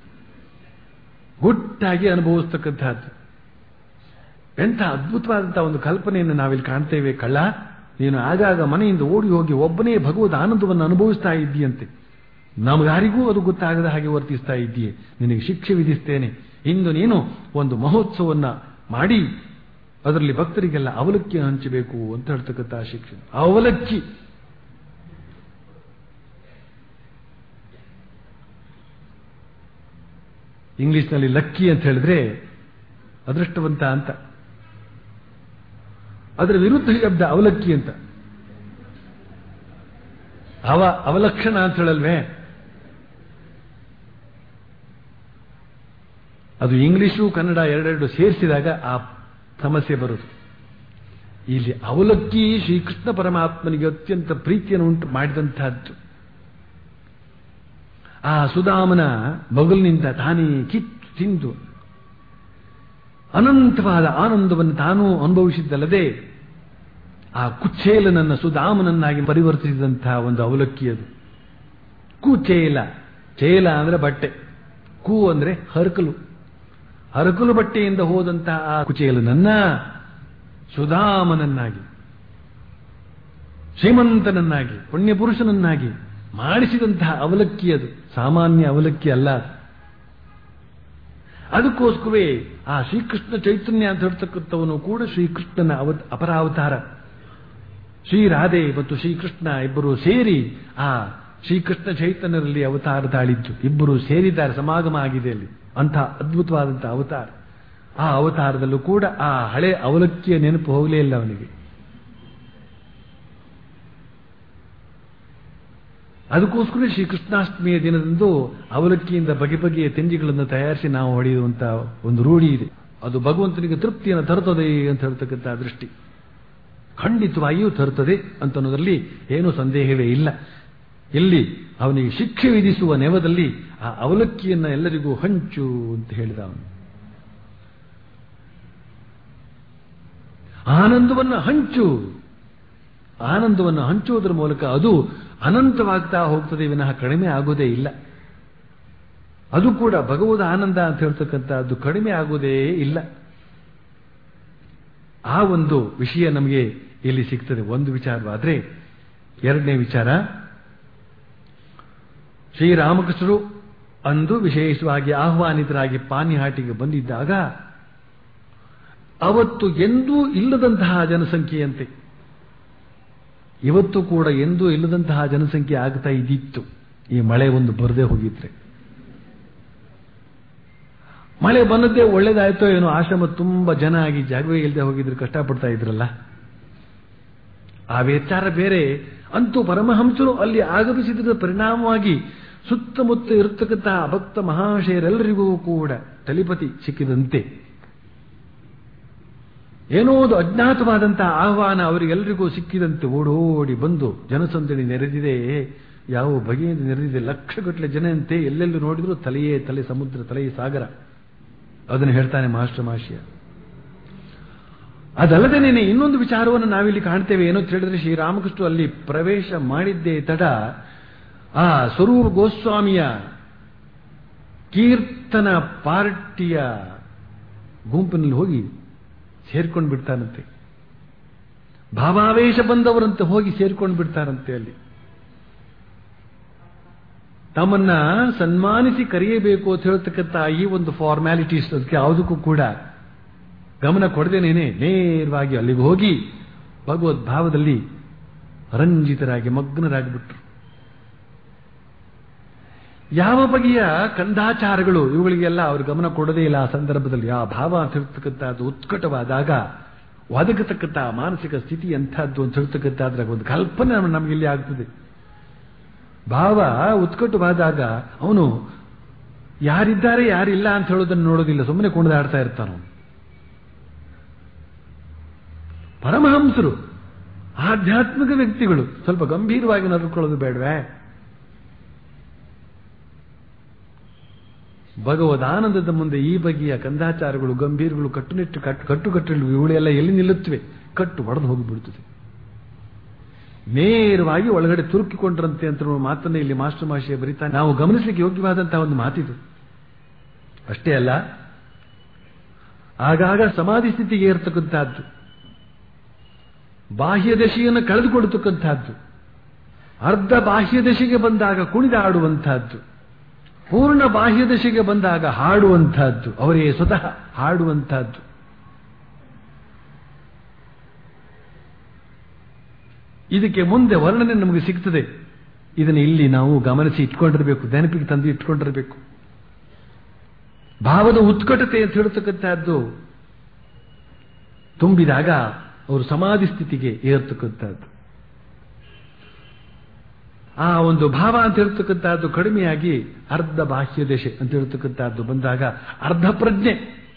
ಗುಟ್ಟಾಗಿ ಅನುಭವಿಸ್ತಕ್ಕಂಥದ್ದು ಎಂಥ ಅದ್ಭುತವಾದಂತಹ ಒಂದು ಕಲ್ಪನೆಯನ್ನು ನಾವಿಲ್ಲಿ ಕಾಣ್ತೇವೆ ಕಳ್ಳ ನೀನು ಆಗಾಗ ಮನೆಯಿಂದ ಓಡಿ ಹೋಗಿ ಒಬ್ಬನೇ ಭಗವದ್ ಆನಂದವನ್ನು ಅನುಭವಿಸ್ತಾ ಇದ್ದೀಯಂತೆ ನಮಗಾರಿಗೂ ಅದು ಗೊತ್ತಾಗದ ಹಾಗೆ ವರ್ತಿಸ್ತಾ ಇದ್ದೀಯೆ ನಿನಗೆ ಶಿಕ್ಷೆ ವಿಧಿಸ್ತೇನೆ ಇಂದು ನೀನು ಒಂದು ಮಹೋತ್ಸವನ್ನ ಮಾಡಿ ಅದರಲ್ಲಿ ಭಕ್ತರಿಗೆಲ್ಲ ಅವಲಕ್ಕಿ ಹಂಚಬೇಕು ಅಂತ ಹೇಳ್ತಕ್ಕಂಥ ಶಿಕ್ಷೆ ಅವಲಕ್ಕಿ ಇಂಗ್ಲಿಷ್ನಲ್ಲಿ ಲಕ್ಕಿ ಅಂತ ಹೇಳಿದ್ರೆ ಅದೃಷ್ಟವಂತ ಅಂತ ಅದರ ವಿರುದ್ಧ ಶಬ್ದ ಅವಲಕ್ಕಿ ಅಂತ ಅವ ಅವಲಕ್ಷಣ ಅಂತ ಹೇಳಲ್ವೇ ಅದು ಇಂಗ್ಲಿಷು ಕನ್ನಡ ಎರಡೆರಡು ಸೇರಿಸಿದಾಗ ಆ ಸಮಸ್ಯೆ ಬರುವುದು ಇಲ್ಲಿ ಅವಲಕ್ಕಿ ಶ್ರೀಕೃಷ್ಣ ಪರಮಾತ್ಮನಿಗೆ ಅತ್ಯಂತ ಪ್ರೀತಿಯನ್ನು ಉಂಟು ಮಾಡಿದಂತಹದ್ದು ಆ ಸುಧಾಮನ ಮಗುಲಿನಿಂದ ತಾನೇ ಕಿತ್ತು ತಿಂದು ಅನಂತವಾದ ಆನಂದವನ್ನು ತಾನೂ ಅನುಭವಿಸಿದ್ದಲ್ಲದೆ ಆ ಕುಚೇಲನನ್ನ ಸುಧಾಮನನ್ನಾಗಿ ಪರಿವರ್ತಿಸಿದಂತಹ ಒಂದು ಅವಲಕ್ಕಿ ಅದು ಕುಚೇಲ ಚೇಲ ಅಂದ್ರೆ ಬಟ್ಟೆ ಕು ಅಂದ್ರೆ ಹರಕಲು ಹರಕಲು ಬಟ್ಟೆಯಿಂದ ಹೋದಂತಹ ಆ ಕುಚೇಲನನ್ನ ಸುಧಾಮನನ್ನಾಗಿ ಶ್ರೀಮಂತನನ್ನಾಗಿ ಪುಣ್ಯಪುರುಷನನ್ನಾಗಿ ಮಾಡಿಸಿದಂತಹ ಅವಲಕ್ಕಿ ಅದು ಸಾಮಾನ್ಯ ಅವಲಕ್ಕಿ ಅಲ್ಲ ಅದು ಅದಕ್ಕೋಸ್ಕರವೇ ಆ ಶ್ರೀಕೃಷ್ಣ ಚೈತನ್ಯ ಅಂತ ಹೇಳ್ತಕ್ಕಂಥವನು ಕೂಡ ಶ್ರೀಕೃಷ್ಣನ ಅವ ಅಪರಾವತಾರ ಶ್ರೀರಾಧೆ ಮತ್ತು ಶ್ರೀಕೃಷ್ಣ ಇಬ್ಬರು ಸೇರಿ ಆ ಶ್ರೀಕೃಷ್ಣ ಚೈತನ್ಯರಲ್ಲಿ ಅವತಾರ ತಾಳಿದ್ದು ಇಬ್ಬರು ಸೇರಿದ್ದಾರೆ ಸಮಾಗಮ ಆಗಿದೆ ಅಲ್ಲಿ ಅಂಥ ಅದ್ಭುತವಾದಂತಹ ಅವತಾರ ಆ ಅವತಾರದಲ್ಲೂ ಕೂಡ ಆ ಹಳೆ ಅವಲಕ್ಕಿಯ ನೆನಪು ಹೋಗಲೇ ಇಲ್ಲ ಅವನಿಗೆ ಅದಕ್ಕೋಸ್ಕರ ಶ್ರೀಕೃಷ್ಣಾಷ್ಟಮಿಯ ದಿನದಂದು ಅವಲಕ್ಕಿಯಿಂದ ಬಗೆ ಬಗೆಯ ತಿಂಡಿಗಳನ್ನು ತಯಾರಿಸಿ ನಾವು ಹೊಡೆಯುವಂತ ಒಂದು ರೂಢಿ ಇದೆ ಅದು ಭಗವಂತನಿಗೆ ತೃಪ್ತಿಯನ್ನು ತರುತ್ತದೆ ಅಂತ ಹೇಳ್ತಕ್ಕಂಥ ದೃಷ್ಟಿ ಖಂಡಿತವಾಗಿಯೂ ತರುತ್ತದೆ ಅಂತ ಅನ್ನೋದರಲ್ಲಿ ಏನೂ ಸಂದೇಹವೇ ಇಲ್ಲ ಎಲ್ಲಿ ಅವನಿಗೆ ಶಿಕ್ಷೆ ವಿಧಿಸುವ ನೆವದಲ್ಲಿ ಆ ಅವಲಕ್ಕಿಯನ್ನ ಎಲ್ಲರಿಗೂ ಹಂಚು ಅಂತ ಹೇಳಿದ ಅವನು ಆನಂದವನ್ನು ಹಂಚು ಆನಂದವನ್ನು ಹಂಚುವುದರ ಮೂಲಕ ಅದು ಅನಂತವಾಗ್ತಾ ಹೋಗ್ತದೆ ವಿನಃ ಕಡಿಮೆ ಆಗೋದೇ ಇಲ್ಲ ಅದು ಕೂಡ ಭಗವದ ಆನಂದ ಅಂತ ಹೇಳ್ತಕ್ಕಂಥದ್ದು ಕಡಿಮೆ ಆಗೋದೇ ಇಲ್ಲ ಆ ಒಂದು ವಿಷಯ ನಮಗೆ ಇಲ್ಲಿ ಸಿಗ್ತದೆ ಒಂದು ವಿಚಾರವಾದ್ರೆ ಎರಡನೇ ವಿಚಾರ ಶ್ರೀರಾಮಕೃಷ್ಣರು ಅಂದು ವಿಶೇಷವಾಗಿ ಆಹ್ವಾನಿತರಾಗಿ ಪಾನಿಹಾಟಿಗೆ ಬಂದಿದ್ದಾಗ ಅವತ್ತು ಎಂದೂ ಇಲ್ಲದಂತಹ ಜನಸಂಖ್ಯೆಯಂತೆ ಇವತ್ತು ಕೂಡ ಎಂದೂ ಇಲ್ಲದಂತಹ ಜನಸಂಖ್ಯೆ ಆಗ್ತಾ ಇದ್ದಿತ್ತು ಈ ಮಳೆ ಒಂದು ಬರದೇ ಹೋಗಿದ್ರೆ ಮಳೆ ಬಂದದ್ದೇ ಒಳ್ಳೇದಾಯ್ತೋ ಏನೋ ಆಶ್ರಮ ತುಂಬಾ ಜನ ಆಗಿ ಜಾಗವೇ ಇಲ್ಲದೆ ಹೋಗಿದ್ರೆ ಕಷ್ಟಪಡ್ತಾ ಇದ್ರಲ್ಲ ಆ ವಿಚಾರ ಬೇರೆ ಅಂತೂ ಪರಮಹಂಸರು ಅಲ್ಲಿ ಆಗಮಿಸಿದ ಪರಿಣಾಮವಾಗಿ ಸುತ್ತಮುತ್ತ ಇರತಕ್ಕಂತಹ ಭಕ್ತ ಮಹಾಶಯರೆಲ್ಲರಿಗೂ ಕೂಡ ತಲಿಪತಿ ಸಿಕ್ಕಿದಂತೆ ಏನೋ ಒಂದು ಅಜ್ಞಾತವಾದಂತಹ ಆಹ್ವಾನ ಅವರಿಗೆಲ್ಲರಿಗೂ ಸಿಕ್ಕಿದಂತೆ ಓಡೋಡಿ ಬಂದು ಜನಸಂದಣಿ ನೆರೆದಿದೆ ಯಾವ ಬಗೆಯಿಂದ ನೆರೆದಿದೆ ಲಕ್ಷಗಟ್ಟಲೆ ಜನಂತೆ ಎಲ್ಲೆಲ್ಲೂ ನೋಡಿದ್ರು ತಲೆಯೇ ತಲೆ ಸಮುದ್ರ ತಲೆಯೇ ಸಾಗರ ಅದನ್ನು ಹೇಳ್ತಾನೆ ಮಾಸ್ಟರ್ ಮಾಷಿಯ ಅದಲ್ಲದೆ ನೀನೆ ಇನ್ನೊಂದು ವಿಚಾರವನ್ನು ನಾವಿಲ್ಲಿ ಕಾಣ್ತೇವೆ ಏನೋ ಅಂತ ಹೇಳಿದ್ರೆ ಶ್ರೀರಾಮಕೃಷ್ಣ ಅಲ್ಲಿ ಪ್ರವೇಶ ಮಾಡಿದ್ದೇ ತಡ ಆ ಸ್ವರೂಪ ಗೋಸ್ವಾಮಿಯ ಕೀರ್ತನ ಪಾರ್ಟಿಯ ಗುಂಪಿನಲ್ಲಿ ಹೋಗಿ ಸೇರ್ಕೊಂಡು ಬಿಡ್ತಾರಂತೆ ಭಾವಾವೇಶ ಬಂದವರಂತೆ ಹೋಗಿ ಸೇರ್ಕೊಂಡು ಬಿಡ್ತಾರಂತೆ ಅಲ್ಲಿ ತಮ್ಮನ್ನ ಸನ್ಮಾನಿಸಿ ಕರೆಯಬೇಕು ಅಂತ ಹೇಳ್ತಕ್ಕಂಥ ಈ ಒಂದು ಫಾರ್ಮ್ಯಾಲಿಟೀಸ್ ಅದಕ್ಕೆ ಯಾವುದಕ್ಕೂ ಕೂಡ ಗಮನ ಕೊಡದೇನೇನೆ ನೇರವಾಗಿ ಅಲ್ಲಿಗೆ ಹೋಗಿ ಭಗವದ್ ಭಾವದಲ್ಲಿ ರಂಜಿತರಾಗಿ ಮಗ್ನರಾಗಿಬಿಟ್ರು ಯಾವ ಬಗೆಯ ಕಂದಾಚಾರಗಳು ಇವುಗಳಿಗೆಲ್ಲ ಅವರು ಗಮನ ಕೊಡದೇ ಇಲ್ಲ ಆ ಸಂದರ್ಭದಲ್ಲಿ ಆ ಭಾವ ಅಂತ ಹೇಳ್ತಕ್ಕಂಥದ್ದು ಉತ್ಕಟವಾದಾಗ ಒದಗತಕ್ಕಂಥ ಮಾನಸಿಕ ಸ್ಥಿತಿ ಎಂಥದ್ದು ಅಂತ ಹೇಳ್ತಕ್ಕಂಥದ್ರ ಒಂದು ಕಲ್ಪನೆ ನಮಗೆ ಇಲ್ಲಿ ಆಗ್ತದೆ ಭಾವ ಉತ್ಕಟವಾದಾಗ ಅವನು ಯಾರಿದ್ದಾರೆ ಯಾರಿಲ್ಲ ಅಂತ ಹೇಳೋದನ್ನು ನೋಡೋದಿಲ್ಲ ಸುಮ್ಮನೆ ಕುಣಿದಾಡ್ತಾ ಇರ್ತಾನ ಪರಮಹಂಸರು ಆಧ್ಯಾತ್ಮಿಕ ವ್ಯಕ್ತಿಗಳು ಸ್ವಲ್ಪ ಗಂಭೀರವಾಗಿ ನಡ್ಕೊಳ್ಳೋದು ಬೇಡವೇ ಭಗವದಾನಂದದ ಮುಂದೆ ಈ ಬಗೆಯ ಕಂದಾಚಾರಗಳು ಗಂಭೀರಗಳು ಕಟ್ಟುನಿಟ್ಟು ಕಟ್ಟು ಕಟ್ಟುಕಟ್ಟಲು ಇವುಗಳೆಲ್ಲ ಎಲ್ಲಿ ನಿಲ್ಲುತ್ತವೆ ಕಟ್ಟು ಒಡೆದು ಹೋಗಿಬಿಡುತ್ತದೆ ನೇರವಾಗಿ ಒಳಗಡೆ ತುರುಕಿಕೊಂಡ್ರಂತೆ ಅಂತ ಮಾತನ್ನ ಇಲ್ಲಿ ಮಾಸ್ಟರ್ ಮಾಷಿಯ ಬರೀತಾ ನಾವು ಗಮನಿಸಲಿಕ್ಕೆ ಯೋಗ್ಯವಾದಂತಹ ಒಂದು ಮಾತಿದು ಅಷ್ಟೇ ಅಲ್ಲ ಆಗಾಗ ಸಮಾಧಿ ಸ್ಥಿತಿಗೆ ಏರ್ತಕ್ಕಂಥದ್ದು ಬಾಹ್ಯ ದಶೆಯನ್ನು ಕಳೆದುಕೊಡ್ತಕ್ಕಂಥದ್ದು ಅರ್ಧ ಬಾಹ್ಯ ದಶೆಗೆ ಬಂದಾಗ ಕುಣಿದಾಡುವಂತಹದ್ದು ಪೂರ್ಣ ಬಾಹ್ಯ ದಶೆಗೆ ಬಂದಾಗ ಹಾಡುವಂತಹದ್ದು ಅವರೇ ಸ್ವತಃ ಹಾಡುವಂತಹದ್ದು ಇದಕ್ಕೆ ಮುಂದೆ ವರ್ಣನೆ ನಮಗೆ ಸಿಗ್ತದೆ ಇದನ್ನು ಇಲ್ಲಿ ನಾವು ಗಮನಿಸಿ ಇಟ್ಕೊಂಡಿರಬೇಕು ನೆನಪಿಗೆ ತಂದು ಇಟ್ಕೊಂಡಿರಬೇಕು ಭಾವದ ಉತ್ಕಟತೆ ಅಂತ ಹೇಳ್ತಕ್ಕಂಥದ್ದು ತುಂಬಿದಾಗ ಅವರು ಸಮಾಧಿ ಸ್ಥಿತಿಗೆ ಏರ್ತಕ್ಕಂಥದ್ದು ಆ ಒಂದು ಭಾವ ಅಂತ ಹೇಳ್ತಕ್ಕಂಥದ್ದು ಕಡಿಮೆಯಾಗಿ ಅರ್ಧ ಬಾಹ್ಯ ದಶೆ ಅಂತ ಹೇಳ್ತಕ್ಕಂಥದ್ದು ಬಂದಾಗ ಅರ್ಧ ಪ್ರಜ್ಞೆ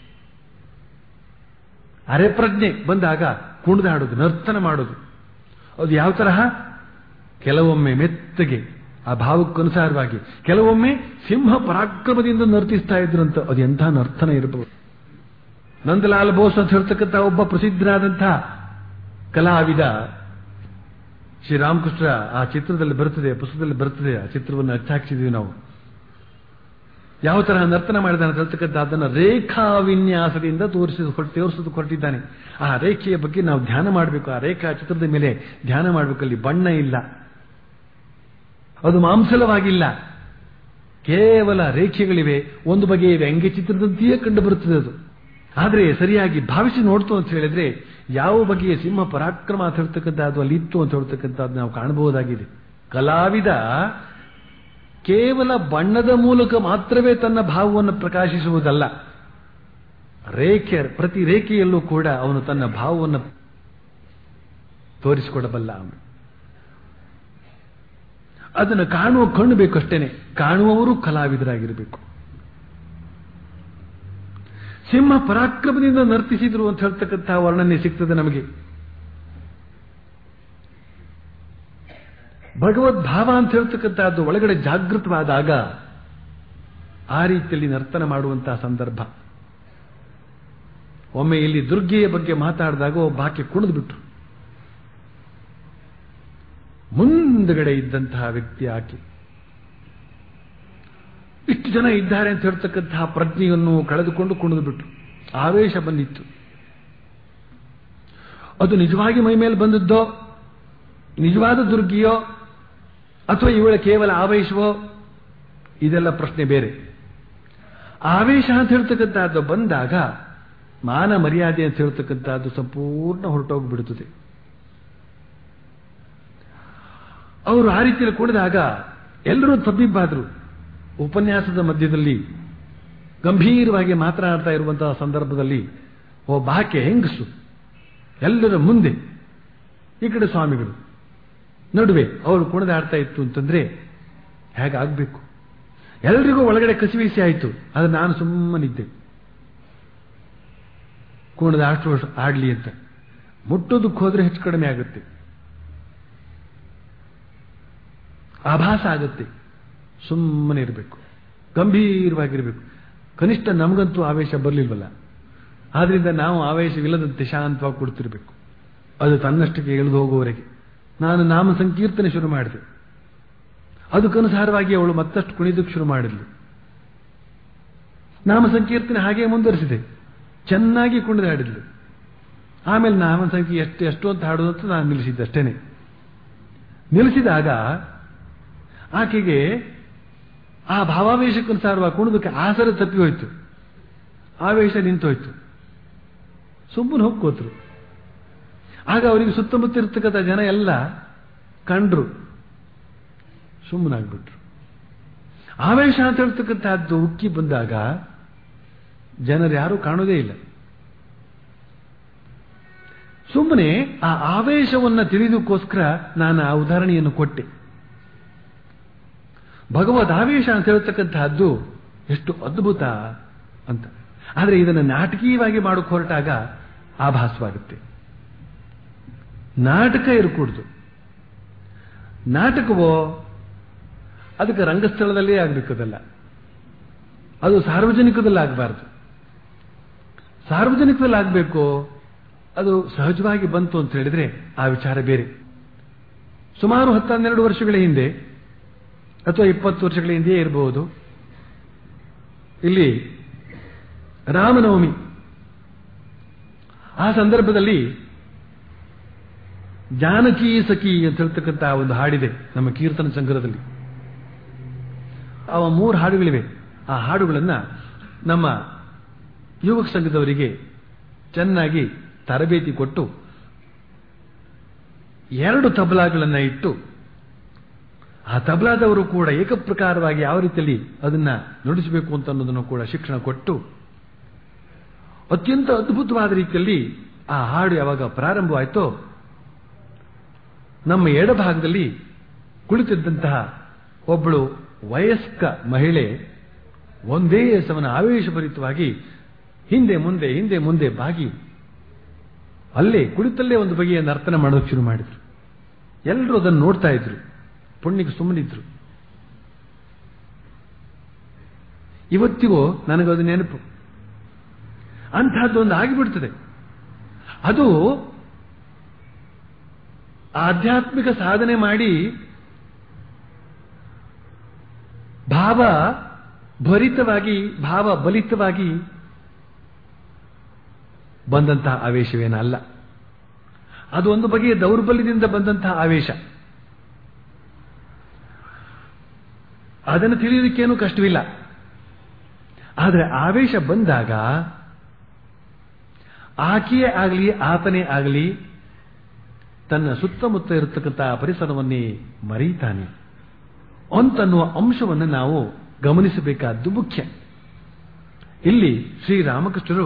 ಅರೆ ಪ್ರಜ್ಞೆ ಬಂದಾಗ ಕುಣಿದಾಡೋದು ನರ್ತನ ಮಾಡೋದು ಅದು ಯಾವ ತರಹ ಕೆಲವೊಮ್ಮೆ ಮೆತ್ತಗೆ ಆ ಭಾವಕ್ಕನುಸಾರವಾಗಿ ಕೆಲವೊಮ್ಮೆ ಸಿಂಹ ಪರಾಕ್ರಮದಿಂದ ನರ್ತಿಸ್ತಾ ಇದ್ರಂತ ಅದು ಎಂಥ ನರ್ತನ ಇರಬಹುದು ನಂದಲಾಲ್ ಬೋಸ್ ಅಂತ ಹೇಳ್ತಕ್ಕಂಥ ಒಬ್ಬ ಪ್ರಸಿದ್ಧನಾದಂತಹ ಕಲಾವಿದ ಶ್ರೀರಾಮಕೃಷ್ಣ ಆ ಚಿತ್ರದಲ್ಲಿ ಬರ್ತದೆ ಪುಸ್ತಕದಲ್ಲಿ ಬರ್ತದೆ ಆ ಚಿತ್ರವನ್ನು ಅಚ್ಚಾಕ್ಸಿದೀವಿ ನಾವು ಯಾವ ತರಹ ನರ್ತನ ಮಾಡಿದಾನೆ ಅಂತ ಹೇಳ್ತಕ್ಕಂಥ ಅದನ್ನು ರೇಖಾ ವಿನ್ಯಾಸದಿಂದ ತೋರಿಸಿದ ತೋರಿಸೋದು ಹೊರಟಿದ್ದಾನೆ ಆ ರೇಖೆಯ ಬಗ್ಗೆ ನಾವು ಧ್ಯಾನ ಮಾಡಬೇಕು ಆ ರೇಖಾ ಚಿತ್ರದ ಮೇಲೆ ಧ್ಯಾನ ಮಾಡಬೇಕಲ್ಲಿ ಬಣ್ಣ ಇಲ್ಲ ಅದು ಮಾಂಸಲವಾಗಿಲ್ಲ ಕೇವಲ ರೇಖೆಗಳಿವೆ ಒಂದು ಬಗೆಯ ವ್ಯಂಗ್ಯ ಚಿತ್ರದಂತೆಯೇ ಕಂಡು ಬರುತ್ತದೆ ಅದು ಆದರೆ ಸರಿಯಾಗಿ ಭಾವಿಸಿ ನೋಡ್ತು ಅಂತ ಹೇಳಿದ್ರೆ ಯಾವ ಬಗೆಯ ಸಿಂಹ ಪರಾಕ್ರಮ ಅಂತ ಹೇಳ್ತಕ್ಕಂಥದ್ದು ಅಲ್ಲಿ ಇತ್ತು ಅಂತ ಹೇಳ್ತಕ್ಕಂಥದ್ದು ನಾವು ಕಾಣಬಹುದಾಗಿದೆ ಕಲಾವಿದ ಕೇವಲ ಬಣ್ಣದ ಮೂಲಕ ಮಾತ್ರವೇ ತನ್ನ ಭಾವವನ್ನು ಪ್ರಕಾಶಿಸುವುದಲ್ಲ ರೇಖೆ ಪ್ರತಿ ರೇಖೆಯಲ್ಲೂ ಕೂಡ ಅವನು ತನ್ನ ಭಾವವನ್ನು ತೋರಿಸಿಕೊಡಬಲ್ಲ ಅವನು ಅದನ್ನು ಕಾಣುವ ಕಣ್ಣು ಬೇಕಷ್ಟೇನೆ ಕಾಣುವವರು ಕಲಾವಿದರಾಗಿರಬೇಕು ಸಿಂಹ ಪರಾಕ್ರಮದಿಂದ ನರ್ತಿಸಿದ್ರು ಅಂತ ಹೇಳ್ತಕ್ಕಂತಹ ವರ್ಣನೆ ಸಿಗ್ತದೆ ನಮಗೆ ಭಗವದ್ಭಾವ ಅಂತ ಹೇಳ್ತಕ್ಕಂಥದ್ದು ಒಳಗಡೆ ಜಾಗೃತವಾದಾಗ ಆ ರೀತಿಯಲ್ಲಿ ನರ್ತನ ಮಾಡುವಂತಹ ಸಂದರ್ಭ ಒಮ್ಮೆ ಇಲ್ಲಿ ದುರ್ಗೆಯ ಬಗ್ಗೆ ಮಾತಾಡಿದಾಗ ಒಬ್ಬ ಆಕೆ ಕುಣಿದು ಬಿಟ್ರು ಮುಂದಗಡೆ ಇದ್ದಂತಹ ವ್ಯಕ್ತಿ ಆಕೆ ಇಷ್ಟು ಜನ ಇದ್ದಾರೆ ಅಂತ ಹೇಳ್ತಕ್ಕಂತಹ ಪ್ರಜ್ಞೆಯನ್ನು ಕಳೆದುಕೊಂಡು ಕುಣಿದು ಬಿಟ್ರು ಆವೇಶ ಬಂದಿತ್ತು ಅದು ನಿಜವಾಗಿ ಮೈ ಮೇಲೆ ಬಂದದ್ದೋ ನಿಜವಾದ ದುರ್ಗಿಯೋ ಅಥವಾ ಇವಳ ಕೇವಲ ಆವೇಶವೋ ಇದೆಲ್ಲ ಪ್ರಶ್ನೆ ಬೇರೆ ಆವೇಶ ಅಂತ ಹೇಳ್ತಕ್ಕಂಥದ್ದು ಬಂದಾಗ ಮಾನ ಮರ್ಯಾದೆ ಅಂತ ಹೇಳ್ತಕ್ಕಂಥದ್ದು ಸಂಪೂರ್ಣ ಹೊರಟೋಗ್ಬಿಡುತ್ತದೆ ಅವರು ಆ ರೀತಿಯಲ್ಲಿ ಕುಡಿದಾಗ ಎಲ್ಲರೂ ತಬ್ಬಿಬ್ಬಾದ್ರು ಉಪನ್ಯಾಸದ ಮಧ್ಯದಲ್ಲಿ ಗಂಭೀರವಾಗಿ ಮಾತನಾಡ್ತಾ ಇರುವಂತಹ ಸಂದರ್ಭದಲ್ಲಿ ಒಬ್ಬ ಆಕೆ ಹೆಂಗಸು ಎಲ್ಲರ ಮುಂದೆ ಈ ಕಡೆ ಸ್ವಾಮಿಗಳು ನಡುವೆ ಅವರು ಕುಣಿದಾಡ್ತಾ ಇತ್ತು ಅಂತಂದ್ರೆ ಹೇಗಾಗಬೇಕು ಎಲ್ರಿಗೂ ಒಳಗಡೆ ಕಸಿವಿಸಿ ಆಯಿತು ಆದರೆ ನಾನು ಸುಮ್ಮನಿದ್ದೆ ಕುಣದ ಅಷ್ಟು ವರ್ಷ ಆಡ್ಲಿ ಅಂತ ಮುಟ್ಟೋದಕ್ಕೆ ಹೋದ್ರೆ ಹೆಚ್ಚು ಕಡಿಮೆ ಆಗುತ್ತೆ ಆಭಾಸ ಆಗುತ್ತೆ ಸುಮ್ಮನೆ ಇರಬೇಕು ಗಂಭೀರವಾಗಿರಬೇಕು ಕನಿಷ್ಠ ನಮಗಂತೂ ಆವೇಶ ಬರಲಿಲ್ವಲ್ಲ ಆದ್ರಿಂದ ನಾವು ಆವೇಶವಿಲ್ಲದಂತೆ ಶಾಂತವಾಗಿ ಕೊಡ್ತಿರ್ಬೇಕು ಅದು ತನ್ನಷ್ಟಕ್ಕೆ ಇಳಿದು ಹೋಗುವವರೆಗೆ ನಾನು ನಾಮ ಸಂಕೀರ್ತನೆ ಶುರು ಮಾಡಿದೆ ಅದಕ್ಕನುಸಾರವಾಗಿ ಅವಳು ಮತ್ತಷ್ಟು ಕುಣಿದಕ್ಕೆ ಶುರು ಮಾಡಿದ್ಲು ನಾಮ ಸಂಕೀರ್ತನೆ ಹಾಗೆ ಮುಂದುವರಿಸಿದೆ ಚೆನ್ನಾಗಿ ಕುಣಿದಾಡಿದ್ಲು ಆಮೇಲೆ ನಾಮ ಸಂಖ್ಯೆ ಎಷ್ಟು ಎಷ್ಟು ಅಂತ ಹಾಡೋದು ಅಂತ ನಾನು ನಿಲ್ಲಿಸಿದ್ದೆ ಅಷ್ಟೇನೆ ನಿಲ್ಲಿಸಿದಾಗ ಆಕೆಗೆ ಆ ಭಾವಾವೇಶಕ್ಕನುಸಾರವಾಗಿ ಕುಣಿದಕ್ಕೆ ಆಸರ ತಪ್ಪಿ ಹೋಯ್ತು ಆವೇಶ ನಿಂತು ಹೋಯ್ತು ಸುಮ್ಮನೆ ಹೋಗಿ ಕೂತ್ರು ಆಗ ಅವರಿಗೆ ಸುತ್ತಮುತ್ತ ಇರ್ತಕ್ಕಂಥ ಜನ ಎಲ್ಲ ಕಂಡ್ರು ಸುಮ್ಮನಾಗ್ಬಿಟ್ರು ಆವೇಶ ಅಂತ ಹೇಳ್ತಕ್ಕಂಥದ್ದು ಉಕ್ಕಿ ಬಂದಾಗ ಜನರು ಯಾರೂ ಕಾಣೋದೇ ಇಲ್ಲ ಸುಮ್ಮನೆ ಆ ಆವೇಶವನ್ನು ತಿಳಿದಕ್ಕೋಸ್ಕರ ನಾನು ಆ ಉದಾಹರಣೆಯನ್ನು ಕೊಟ್ಟೆ ಭಗವದ್ ಆವೇಶ ಅಂತ ಹೇಳ್ತಕ್ಕಂತಹದ್ದು ಎಷ್ಟು ಅದ್ಭುತ ಅಂತ ಆದರೆ ಇದನ್ನು ನಾಟಕೀಯವಾಗಿ ಮಾಡೋಕೆ ಹೊರಟಾಗ ಆಭಾಸವಾಗುತ್ತೆ ನಾಟಕ ಇರಕೂಡ್ದು ನಾಟಕವೋ ಅದಕ್ಕೆ ರಂಗಸ್ಥಳದಲ್ಲೇ ಆಗಬೇಕದಲ್ಲ ಅದು ಸಾರ್ವಜನಿಕದಲ್ಲಿ ಆಗಬಾರ್ದು ಸಾರ್ವಜನಿಕದಲ್ಲಿ ಆಗಬೇಕು ಅದು ಸಹಜವಾಗಿ ಬಂತು ಅಂತ ಹೇಳಿದ್ರೆ ಆ ವಿಚಾರ ಬೇರೆ ಸುಮಾರು ಹತ್ತನ್ನೆರಡು ವರ್ಷಗಳ ಹಿಂದೆ ಅಥವಾ ಇಪ್ಪತ್ತು ವರ್ಷಗಳ ಹಿಂದೆಯೇ ಇರಬಹುದು ಇಲ್ಲಿ ರಾಮನವಮಿ ಆ ಸಂದರ್ಭದಲ್ಲಿ ಜಾನಕಿ ಸಖಿ ಅಂತ ಹೇಳ್ತಕ್ಕಂಥ ಒಂದು ಹಾಡಿದೆ ನಮ್ಮ ಕೀರ್ತನ ಸಂಗ್ರಹದಲ್ಲಿ ಅವ ಮೂರು ಹಾಡುಗಳಿವೆ ಆ ಹಾಡುಗಳನ್ನ ನಮ್ಮ ಯುವಕ ಸಂಘದವರಿಗೆ ಚೆನ್ನಾಗಿ ತರಬೇತಿ ಕೊಟ್ಟು ಎರಡು ತಬಲಾಗಳನ್ನ ಇಟ್ಟು ಆ ತಬಲಾದವರು ಕೂಡ ಏಕಪ್ರಕಾರವಾಗಿ ಯಾವ ರೀತಿಯಲ್ಲಿ ಅದನ್ನ ನುಡಿಸಬೇಕು ಅಂತ ಅನ್ನೋದನ್ನು ಕೂಡ ಶಿಕ್ಷಣ ಕೊಟ್ಟು ಅತ್ಯಂತ ಅದ್ಭುತವಾದ ರೀತಿಯಲ್ಲಿ ಆ ಹಾಡು ಯಾವಾಗ ಪ್ರಾರಂಭವಾಯಿತೋ ನಮ್ಮ ಎಡಭಾಗದಲ್ಲಿ ಕುಳಿತಿದ್ದಂತಹ ಒಬ್ಬಳು ವಯಸ್ಕ ಮಹಿಳೆ ಒಂದೇ ಸಮನ ಆವೇಶಭರಿತವಾಗಿ ಹಿಂದೆ ಮುಂದೆ ಹಿಂದೆ ಮುಂದೆ ಬಾಗಿ ಅಲ್ಲೇ ಕುಳಿತಲ್ಲೇ ಒಂದು ಬಗೆಯ ನರ್ತನ ಮಾಡೋಕೆ ಶುರು ಮಾಡಿದ್ರು ಎಲ್ಲರೂ ಅದನ್ನು ನೋಡ್ತಾ ಇದ್ರು ಪುಣ್ಯಕ್ಕೆ ಸುಮ್ಮನಿದ್ರು ಇವತ್ತಿಗೂ ನನಗದು ನೆನಪು ಅಂತಹದ್ದೊಂದು ಆಗಿಬಿಡ್ತದೆ ಅದು ಆಧ್ಯಾತ್ಮಿಕ ಸಾಧನೆ ಮಾಡಿ ಭಾವ ಭರಿತವಾಗಿ ಭಾವ ಬಲಿತವಾಗಿ ಬಂದಂತಹ ಆವೇಶವೇನಲ್ಲ ಅದು ಒಂದು ಬಗೆಯ ದೌರ್ಬಲ್ಯದಿಂದ ಬಂದಂತಹ ಆವೇಶ ಅದನ್ನು ತಿಳಿಯೋದಕ್ಕೇನು ಕಷ್ಟವಿಲ್ಲ ಆದರೆ ಆವೇಶ ಬಂದಾಗ ಆಕೆಯೇ ಆಗಲಿ ಆತನೇ ಆಗಲಿ ತನ್ನ ಸುತ್ತಮುತ್ತ ಇರತಕ್ಕಂಥ ಪರಿಸರವನ್ನೇ ಮರೀತಾನೆ ಅಂತನ್ನುವ ಅಂಶವನ್ನು ನಾವು ಗಮನಿಸಬೇಕಾದ್ದು ಮುಖ್ಯ ಇಲ್ಲಿ ಶ್ರೀರಾಮಕೃಷ್ಣರು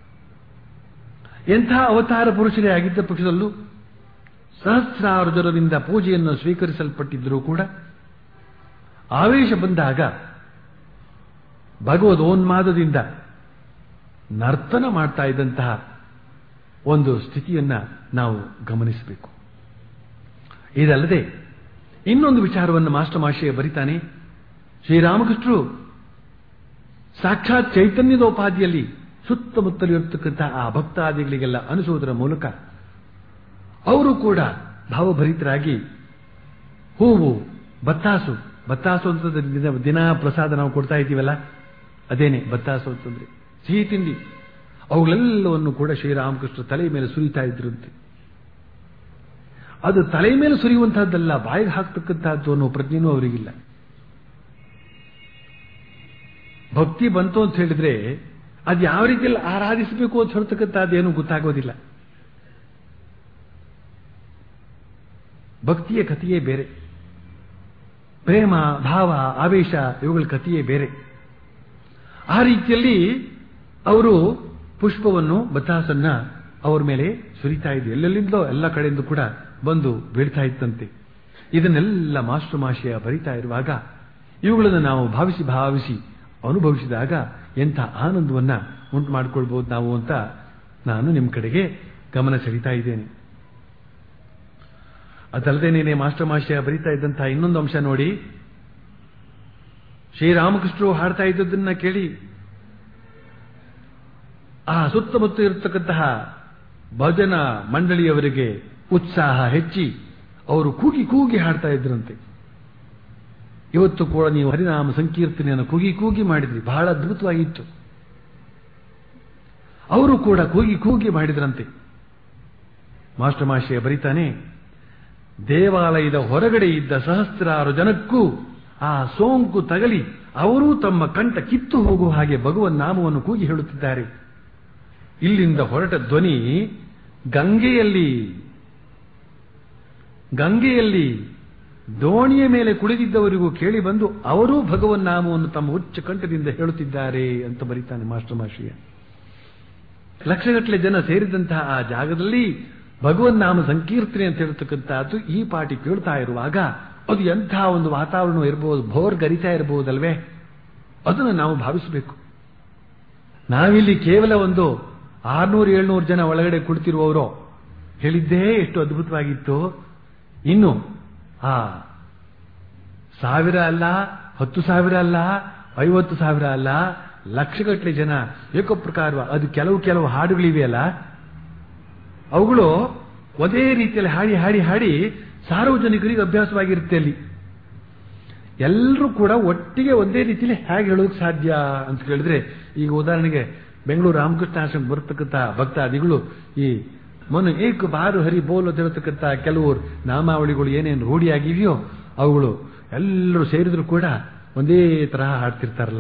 ಎಂಥ ಅವತಾರ ಪುರುಷರೇ ಆಗಿದ್ದ ಪಕ್ಷದಲ್ಲೂ ಸಹಸ್ರಾರು ಜನರಿಂದ ಪೂಜೆಯನ್ನು ಸ್ವೀಕರಿಸಲ್ಪಟ್ಟಿದ್ದರೂ ಕೂಡ ಆವೇಶ ಬಂದಾಗ ಭಗವದೋನ್ಮಾದದಿಂದ ನರ್ತನ ಮಾಡ್ತಾ ಇದ್ದಂತಹ ಒಂದು ಸ್ಥಿತಿಯನ್ನ ನಾವು ಗಮನಿಸಬೇಕು ಇದಲ್ಲದೆ ಇನ್ನೊಂದು ವಿಚಾರವನ್ನು ಮಾಸ್ಟರ್ ಮಾಶಯ ಬರಿತಾನೆ ಶ್ರೀರಾಮಕೃಷ್ಣರು ಸಾಕ್ಷಾತ್ ಚೈತನ್ಯದೋಪಾದಿಯಲ್ಲಿ ಸುತ್ತಮುತ್ತಲಿರತಕ್ಕಂಥ ಆ ಭಕ್ತಾದಿಗಳಿಗೆಲ್ಲ ಅನಿಸುವುದರ ಮೂಲಕ ಅವರು ಕೂಡ ಭಾವಭರಿತರಾಗಿ ಹೂವು ಬತ್ತಾಸು ಬತ್ತಾಸು ಅಂತಂದ್ರೆ ದಿನ- ದಿನ ಪ್ರಸಾದ ನಾವು ಕೊಡ್ತಾ ಇದ್ದೀವಲ್ಲ ಅದೇನೆ ಬತ್ತಾಸು ಅಂತಂದ್ರೆ ಸಿಹಿ ತಿಂಡಿ ಅವುಗಳೆಲ್ಲವನ್ನು ಕೂಡ ಶ್ರೀರಾಮಕೃಷ್ಣ ತಲೆ ಮೇಲೆ ಸುರಿತಾ ಇದ್ರಂತೆ ಅದು ತಲೆ ಮೇಲೆ ಸುರಿಯುವಂತಹದ್ದಲ್ಲ ಬಾಯಿಗೆ ಹಾಕ್ತಕ್ಕಂತಹದ್ದು ಅನ್ನೋ ಪ್ರಜ್ಞೆನೂ ಅವರಿಗಿಲ್ಲ ಭಕ್ತಿ ಬಂತು ಅಂತ ಹೇಳಿದ್ರೆ ಅದು ಯಾವ ರೀತಿಯಲ್ಲಿ ಆರಾಧಿಸಬೇಕು ಅಂತ ಹೇಳ್ತಕ್ಕಂಥದ್ದೇನು ಗೊತ್ತಾಗೋದಿಲ್ಲ ಭಕ್ತಿಯ ಕಥೆಯೇ ಬೇರೆ ಪ್ರೇಮ ಭಾವ ಆವೇಶ ಇವುಗಳ ಕಥೆಯೇ ಬೇರೆ ಆ ರೀತಿಯಲ್ಲಿ ಅವರು ಪುಷ್ಪವನ್ನು ಬತಾಸನ್ನ ಅವ್ರ ಮೇಲೆ ಸುರಿತಾ ಇದ್ರು ಎಲ್ಲೆಲ್ಲಿಂದಲೋ ಎಲ್ಲ ಕಡೆಯಿಂದ ಕೂಡ ಬಂದು ಬೀಳ್ತಾ ಇತ್ತಂತೆ ಇದನ್ನೆಲ್ಲ ಮಾಸ್ಟರ್ ಮಾಶಯ ಬರಿತಾ ಇರುವಾಗ ಇವುಗಳನ್ನು ನಾವು ಭಾವಿಸಿ ಭಾವಿಸಿ ಅನುಭವಿಸಿದಾಗ ಎಂಥ ಆನಂದವನ್ನ ಉಂಟು ಮಾಡಿಕೊಳ್ಬಹುದು ನಾವು ಅಂತ ನಾನು ನಿಮ್ಮ ಕಡೆಗೆ ಗಮನ ಸೆಳೀತಾ ಇದ್ದೇನೆ ಅದಲ್ಲದೆ ನೀನೆ ಮಾಸ್ಟರ್ ಮಾಷಿಯ ಬರೀತಾ ಇದ್ದಂತಹ ಇನ್ನೊಂದು ಅಂಶ ನೋಡಿ ಶ್ರೀರಾಮಕೃಷ್ಣರು ಹಾಡ್ತಾ ಇದ್ದದನ್ನ ಕೇಳಿ ಆ ಸುತ್ತಮುತ್ತ ಇರತಕ್ಕಂತಹ ಭಜನ ಮಂಡಳಿಯವರಿಗೆ ಉತ್ಸಾಹ ಹೆಚ್ಚಿ ಅವರು ಕೂಗಿ ಕೂಗಿ ಹಾಡ್ತಾ ಇದ್ರಂತೆ ಇವತ್ತು ಕೂಡ ನೀವು ಹರಿನಾಮ ಸಂಕೀರ್ತನೆಯನ್ನು ಕೂಗಿ ಕೂಗಿ ಮಾಡಿದ್ರಿ ಬಹಳ ಅದ್ಭುತವಾಗಿತ್ತು ಅವರು ಕೂಡ ಕೂಗಿ ಕೂಗಿ ಮಾಡಿದ್ರಂತೆ ಮಾಸ್ಟರ್ ಮಾಷಿಯ ಬರಿತಾನೆ ದೇವಾಲಯದ ಹೊರಗಡೆ ಇದ್ದ ಸಹಸ್ರಾರು ಜನಕ್ಕೂ ಆ ಸೋಂಕು ತಗಲಿ ಅವರೂ ತಮ್ಮ ಕಂಠ ಕಿತ್ತು ಹೋಗುವ ಹಾಗೆ ಭಗವನ್ ನಾಮವನ್ನು ಕೂಗಿ ಹೇಳುತ್ತಿದ್ದಾರೆ ಇಲ್ಲಿಂದ ಹೊರಟ ಧ್ವನಿ ಗಂಗೆಯಲ್ಲಿ ಗಂಗೆಯಲ್ಲಿ ದೋಣಿಯ ಮೇಲೆ ಕುಳಿತಿದ್ದವರಿಗೂ ಕೇಳಿ ಬಂದು ಅವರೂ ಭಗವನ್ ನಾಮವನ್ನು ತಮ್ಮ ಉಚ್ಚ ಕಂಠದಿಂದ ಹೇಳುತ್ತಿದ್ದಾರೆ ಅಂತ ಬರೀತಾನೆ ಮಾಸ್ಟರ್ ಮಾಷಿಯ ಲಕ್ಷಗಟ್ಟಲೆ ಜನ ಸೇರಿದಂತಹ ಆ ಜಾಗದಲ್ಲಿ ಭಗವನ್ ನಾಮ ಸಂಕೀರ್ತನೆ ಅಂತ ಹೇಳ್ತಕ್ಕಂಥದ್ದು ಈ ಪಾಟಿ ಕೇಳ್ತಾ ಇರುವಾಗ ಅದು ಎಂಥ ಒಂದು ವಾತಾವರಣ ಇರಬಹುದು ಭೋರ್ ಗರಿತಾ ಇರಬಹುದಲ್ವೇ ಅದನ್ನು ನಾವು ಭಾವಿಸಬೇಕು ನಾವಿಲ್ಲಿ ಕೇವಲ ಒಂದು ಆರ್ನೂರು ಏಳ್ನೂರು ಜನ ಒಳಗಡೆ ಕುಳಿತಿರುವವರು ಹೇಳಿದ್ದೇ ಎಷ್ಟು ಅದ್ಭುತವಾಗಿತ್ತು ಇನ್ನು ಆ ಸಾವಿರ ಅಲ್ಲ ಹತ್ತು ಸಾವಿರ ಅಲ್ಲ ಐವತ್ತು ಸಾವಿರ ಅಲ್ಲ ಲಕ್ಷಗಟ್ಟಲೆ ಜನ ಏಕಪ್ರಕಾರ ಅದು ಕೆಲವು ಕೆಲವು ಹಾಡುಗಳಿವೆಯಲ್ಲ ಅವುಗಳು ಒಂದೇ ರೀತಿಯಲ್ಲಿ ಹಾಡಿ ಹಾಡಿ ಹಾಡಿ ಸಾರ್ವಜನಿಕರಿಗೆ ಅಭ್ಯಾಸವಾಗಿರುತ್ತೆ ಅಲ್ಲಿ ಎಲ್ಲರೂ ಕೂಡ ಒಟ್ಟಿಗೆ ಒಂದೇ ರೀತಿಯಲ್ಲಿ ಹೇಗೆ ಹೇಳೋದಕ್ಕೆ ಸಾಧ್ಯ ಅಂತ ಕೇಳಿದ್ರೆ ಈಗ ಉದಾಹರಣೆಗೆ ಬೆಂಗಳೂರು ರಾಮಕೃಷ್ಣ ಆಶ್ರಮ ಬರ್ತಕ್ಕಂಥ ಭಕ್ತಾದಿಗಳು ಈ ಮೊನ್ನೆ ಏಕ ಬಾರು ಹರಿ ಬೋಲ್ ಅಂತ ಹೇಳ್ತಕ್ಕಂಥ ಕೆಲವು ನಾಮಾವಳಿಗಳು ಏನೇನು ರೂಢಿಯಾಗಿವೆಯೋ ಅವುಗಳು ಎಲ್ಲರೂ ಸೇರಿದ್ರು ಕೂಡ ಒಂದೇ ತರಹ ಹಾಡ್ತಿರ್ತಾರಲ್ಲ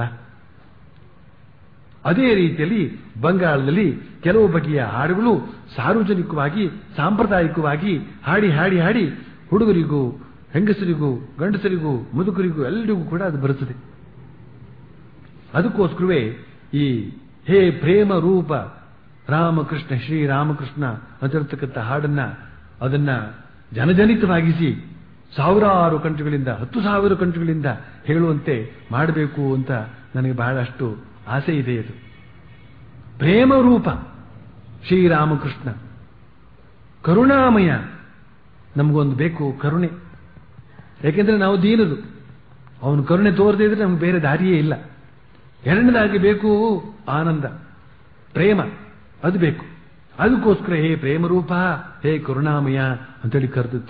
ಅದೇ ರೀತಿಯಲ್ಲಿ ಬಂಗಾಳದಲ್ಲಿ ಕೆಲವು ಬಗೆಯ ಹಾಡುಗಳು ಸಾರ್ವಜನಿಕವಾಗಿ ಸಾಂಪ್ರದಾಯಿಕವಾಗಿ ಹಾಡಿ ಹಾಡಿ ಹಾಡಿ ಹುಡುಗರಿಗೂ ಹೆಂಗಸರಿಗೂ ಗಂಡಸರಿಗೂ ಮುದುಕರಿಗೂ ಎಲ್ಲರಿಗೂ ಕೂಡ ಅದು ಬರುತ್ತದೆ ಅದಕ್ಕೋಸ್ಕರವೇ ಈ ಹೇ ಪ್ರೇಮ ರೂಪ ರಾಮಕೃಷ್ಣ ಶ್ರೀರಾಮಕೃಷ್ಣ ಅಂತಿರತಕ್ಕಂಥ ಹಾಡನ್ನ ಅದನ್ನ ಜನಜನಿತವಾಗಿಸಿ ಸಾವಿರಾರು ಕಂಠಗಳಿಂದ ಹತ್ತು ಸಾವಿರ ಕಂಠಗಳಿಂದ ಹೇಳುವಂತೆ ಮಾಡಬೇಕು ಅಂತ ನನಗೆ ಬಹಳಷ್ಟು ಆಸೆ ಇದೆ ಅದು ಪ್ರೇಮ ರೂಪ ಶ್ರೀರಾಮಕೃಷ್ಣ ಕರುಣಾಮಯ ನಮಗೊಂದು ಬೇಕು ಕರುಣೆ ಯಾಕೆಂದ್ರೆ ನಾವು ದೀನದು ಅವನು ಕರುಣೆ ತೋರದೇ ಇದ್ರೆ ನಮ್ಗೆ ಬೇರೆ ದಾರಿಯೇ ಇಲ್ಲ ಎರಡನೇದಾಗಿ ಬೇಕು ಆನಂದ ಪ್ರೇಮ ಅದು ಬೇಕು ಅದಕ್ಕೋಸ್ಕರ ಹೇ ಪ್ರೇಮರೂಪ ಹೇ ಕರುಣಾಮಯ ಅಂತೇಳಿ ಕರೆದದ್ದು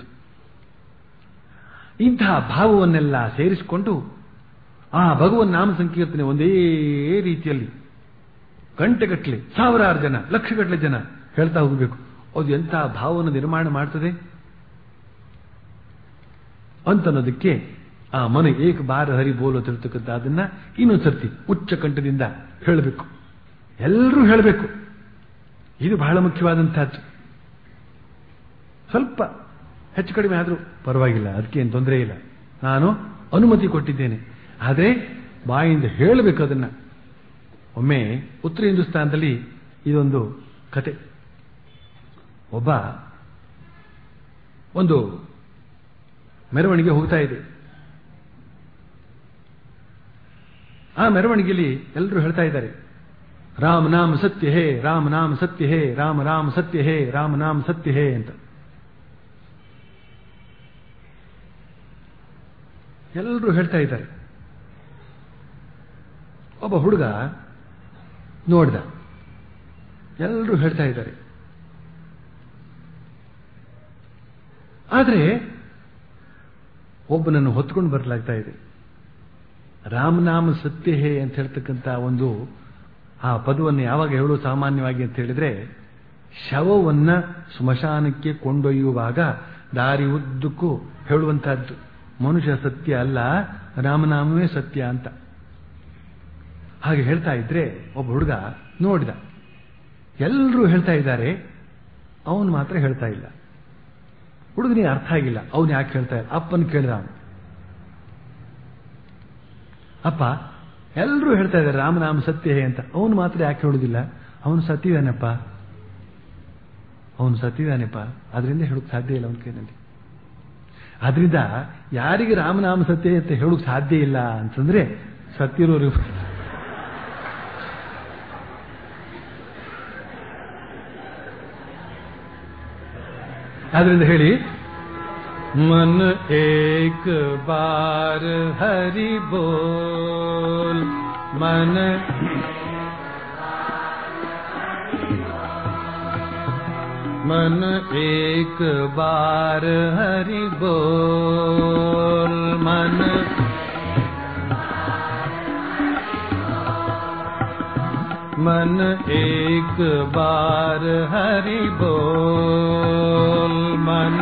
ಇಂತಹ ಭಾವವನ್ನೆಲ್ಲ ಸೇರಿಸಿಕೊಂಡು ಆ ಭಗವನ್ ನಾಮ ಸಂಕೀರ್ತನೆ ಒಂದೇ ರೀತಿಯಲ್ಲಿ ಗಂಟೆಗಟ್ಟಲೆ ಸಾವಿರಾರು ಜನ ಲಕ್ಷಗಟ್ಟಲೆ ಜನ ಹೇಳ್ತಾ ಹೋಗಬೇಕು ಅದು ಎಂಥ ಭಾವವನ್ನು ನಿರ್ಮಾಣ ಮಾಡ್ತದೆ ಅಂತನ್ನೋದಕ್ಕೆ ಆ ಮನೆ ಏಕ ಬಾರ ಹರಿ ಬೋಲು ತಿರ್ತಕ್ಕಂಥ ಅದನ್ನ ಇನ್ನೊಂದು ಸರ್ತಿ ಉಚ್ಚ ಕಂಠದಿಂದ ಹೇಳಬೇಕು ಎಲ್ಲರೂ ಹೇಳಬೇಕು ಇದು ಬಹಳ ಮುಖ್ಯವಾದಂತಹದ್ದು ಸ್ವಲ್ಪ ಹೆಚ್ಚು ಕಡಿಮೆ ಆದರೂ ಪರವಾಗಿಲ್ಲ ಅದಕ್ಕೆ ಏನು ತೊಂದರೆ ಇಲ್ಲ ನಾನು ಅನುಮತಿ ಕೊಟ್ಟಿದ್ದೇನೆ ಆದರೆ ಬಾಯಿಂದ ಹೇಳಬೇಕು ಅದನ್ನ ಒಮ್ಮೆ ಉತ್ತರ ಹಿಂದೂಸ್ತಾನದಲ್ಲಿ ಇದೊಂದು ಕತೆ ಒಬ್ಬ ಒಂದು ಮೆರವಣಿಗೆ ಹೋಗ್ತಾ ಇದೆ ಆ ಮೆರವಣಿಗೆಯಲ್ಲಿ ಎಲ್ಲರೂ ಹೇಳ್ತಾ ಇದ್ದಾರೆ ರಾಮ ನಾಮ ಸತ್ಯ ಹೇ ರಾಮ ನಾಮ ಸತ್ಯ ಹೇ ರಾಮ ರಾಮ ಸತ್ಯ ಹೇ ರಾಮ ನಾಮ ಸತ್ಯ ಹೇ ಅಂತ ಎಲ್ಲರೂ ಹೇಳ್ತಾ ಇದ್ದಾರೆ ಒಬ್ಬ ಹುಡುಗ ನೋಡ್ದ ಎಲ್ಲರೂ ಹೇಳ್ತಾ ಇದ್ದಾರೆ ಆದರೆ ಒಬ್ಬನನ್ನು ಹೊತ್ಕೊಂಡು ಬರಲಾಗ್ತಾ ಇದೆ ರಾಮನಾಮ ಸತ್ಯ ಹೇ ಅಂತ ಹೇಳ್ತಕ್ಕಂಥ ಒಂದು ಆ ಪದವನ್ನು ಯಾವಾಗ ಹೇಳು ಸಾಮಾನ್ಯವಾಗಿ ಅಂತ ಹೇಳಿದ್ರೆ ಶವವನ್ನ ಸ್ಮಶಾನಕ್ಕೆ ಕೊಂಡೊಯ್ಯುವಾಗ ದಾರಿ ಉದ್ದಕ್ಕೂ ಹೇಳುವಂತಹದ್ದು ಮನುಷ್ಯ ಸತ್ಯ ಅಲ್ಲ ರಾಮನಾಮವೇ ಸತ್ಯ ಅಂತ ಹಾಗೆ ಹೇಳ್ತಾ ಇದ್ರೆ ಒಬ್ಬ ಹುಡುಗ ನೋಡಿದ ಎಲ್ಲರೂ ಹೇಳ್ತಾ ಇದ್ದಾರೆ ಅವನು ಮಾತ್ರ ಹೇಳ್ತಾ ಇಲ್ಲ ಹುಡುಗನಿಗೆ ಅರ್ಥ ಆಗಿಲ್ಲ ಅವನು ಯಾಕೆ ಹೇಳ್ತಾ ಇಲ್ಲ ಅಪ್ಪನ ಕೇಳಿದ ಅವನು ಅಪ್ಪ ಎಲ್ಲರೂ ಹೇಳ್ತಾ ಇದ್ದಾರೆ ರಾಮನಾಮ ಸತ್ಯ ಹೇ ಅಂತ ಅವನು ಮಾತ್ರ ಯಾಕೆ ಹೇಳುದಿಲ್ಲ ಅವನು ಸತ್ಯವೇನಪ್ಪ ಅವನು ಸತ್ಯವೇನಪ್ಪ ಅದರಿಂದ ಹೇಳೋಕೆ ಸಾಧ್ಯ ಇಲ್ಲ ಅವನ ಕೈನಲ್ಲಿ ಆದ್ರಿಂದ ಯಾರಿಗೆ ರಾಮನಾಮ ಸತ್ಯ ಅಂತ ಹೇಳೋಕೆ ಸಾಧ್ಯ ಇಲ್ಲ ಅಂತಂದ್ರೆ ಸತ್ಯರೋರು ಆದ್ರಿಂದ ಹೇಳಿ मन एक बार हरि बोल मन मन एक बार हरि बोल मन मन एक बार हरि बोल मन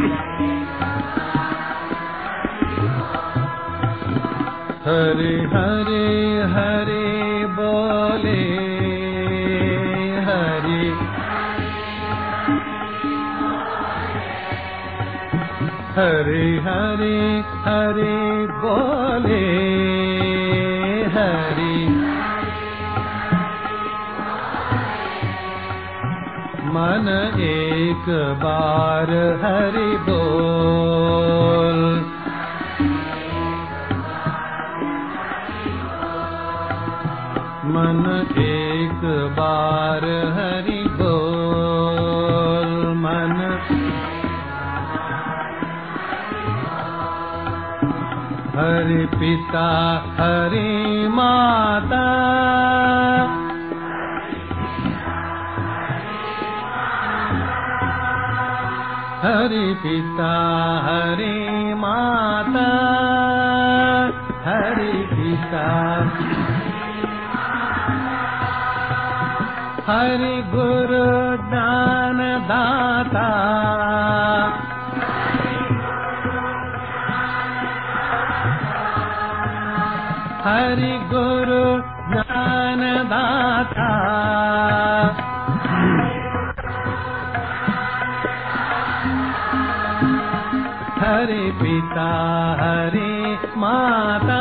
हरे हरे हरे बोले हरे हरे हरे हरे बोले हरे मन एक बार हरि बोल मन एक बार हरि बोल मन हरि पिता हरि माता हरि पिता हरि माता हरि पिता हरि गुरु ज्ञान दाता हरि गुरु ज्ञान दाता हरि पिता हरि माता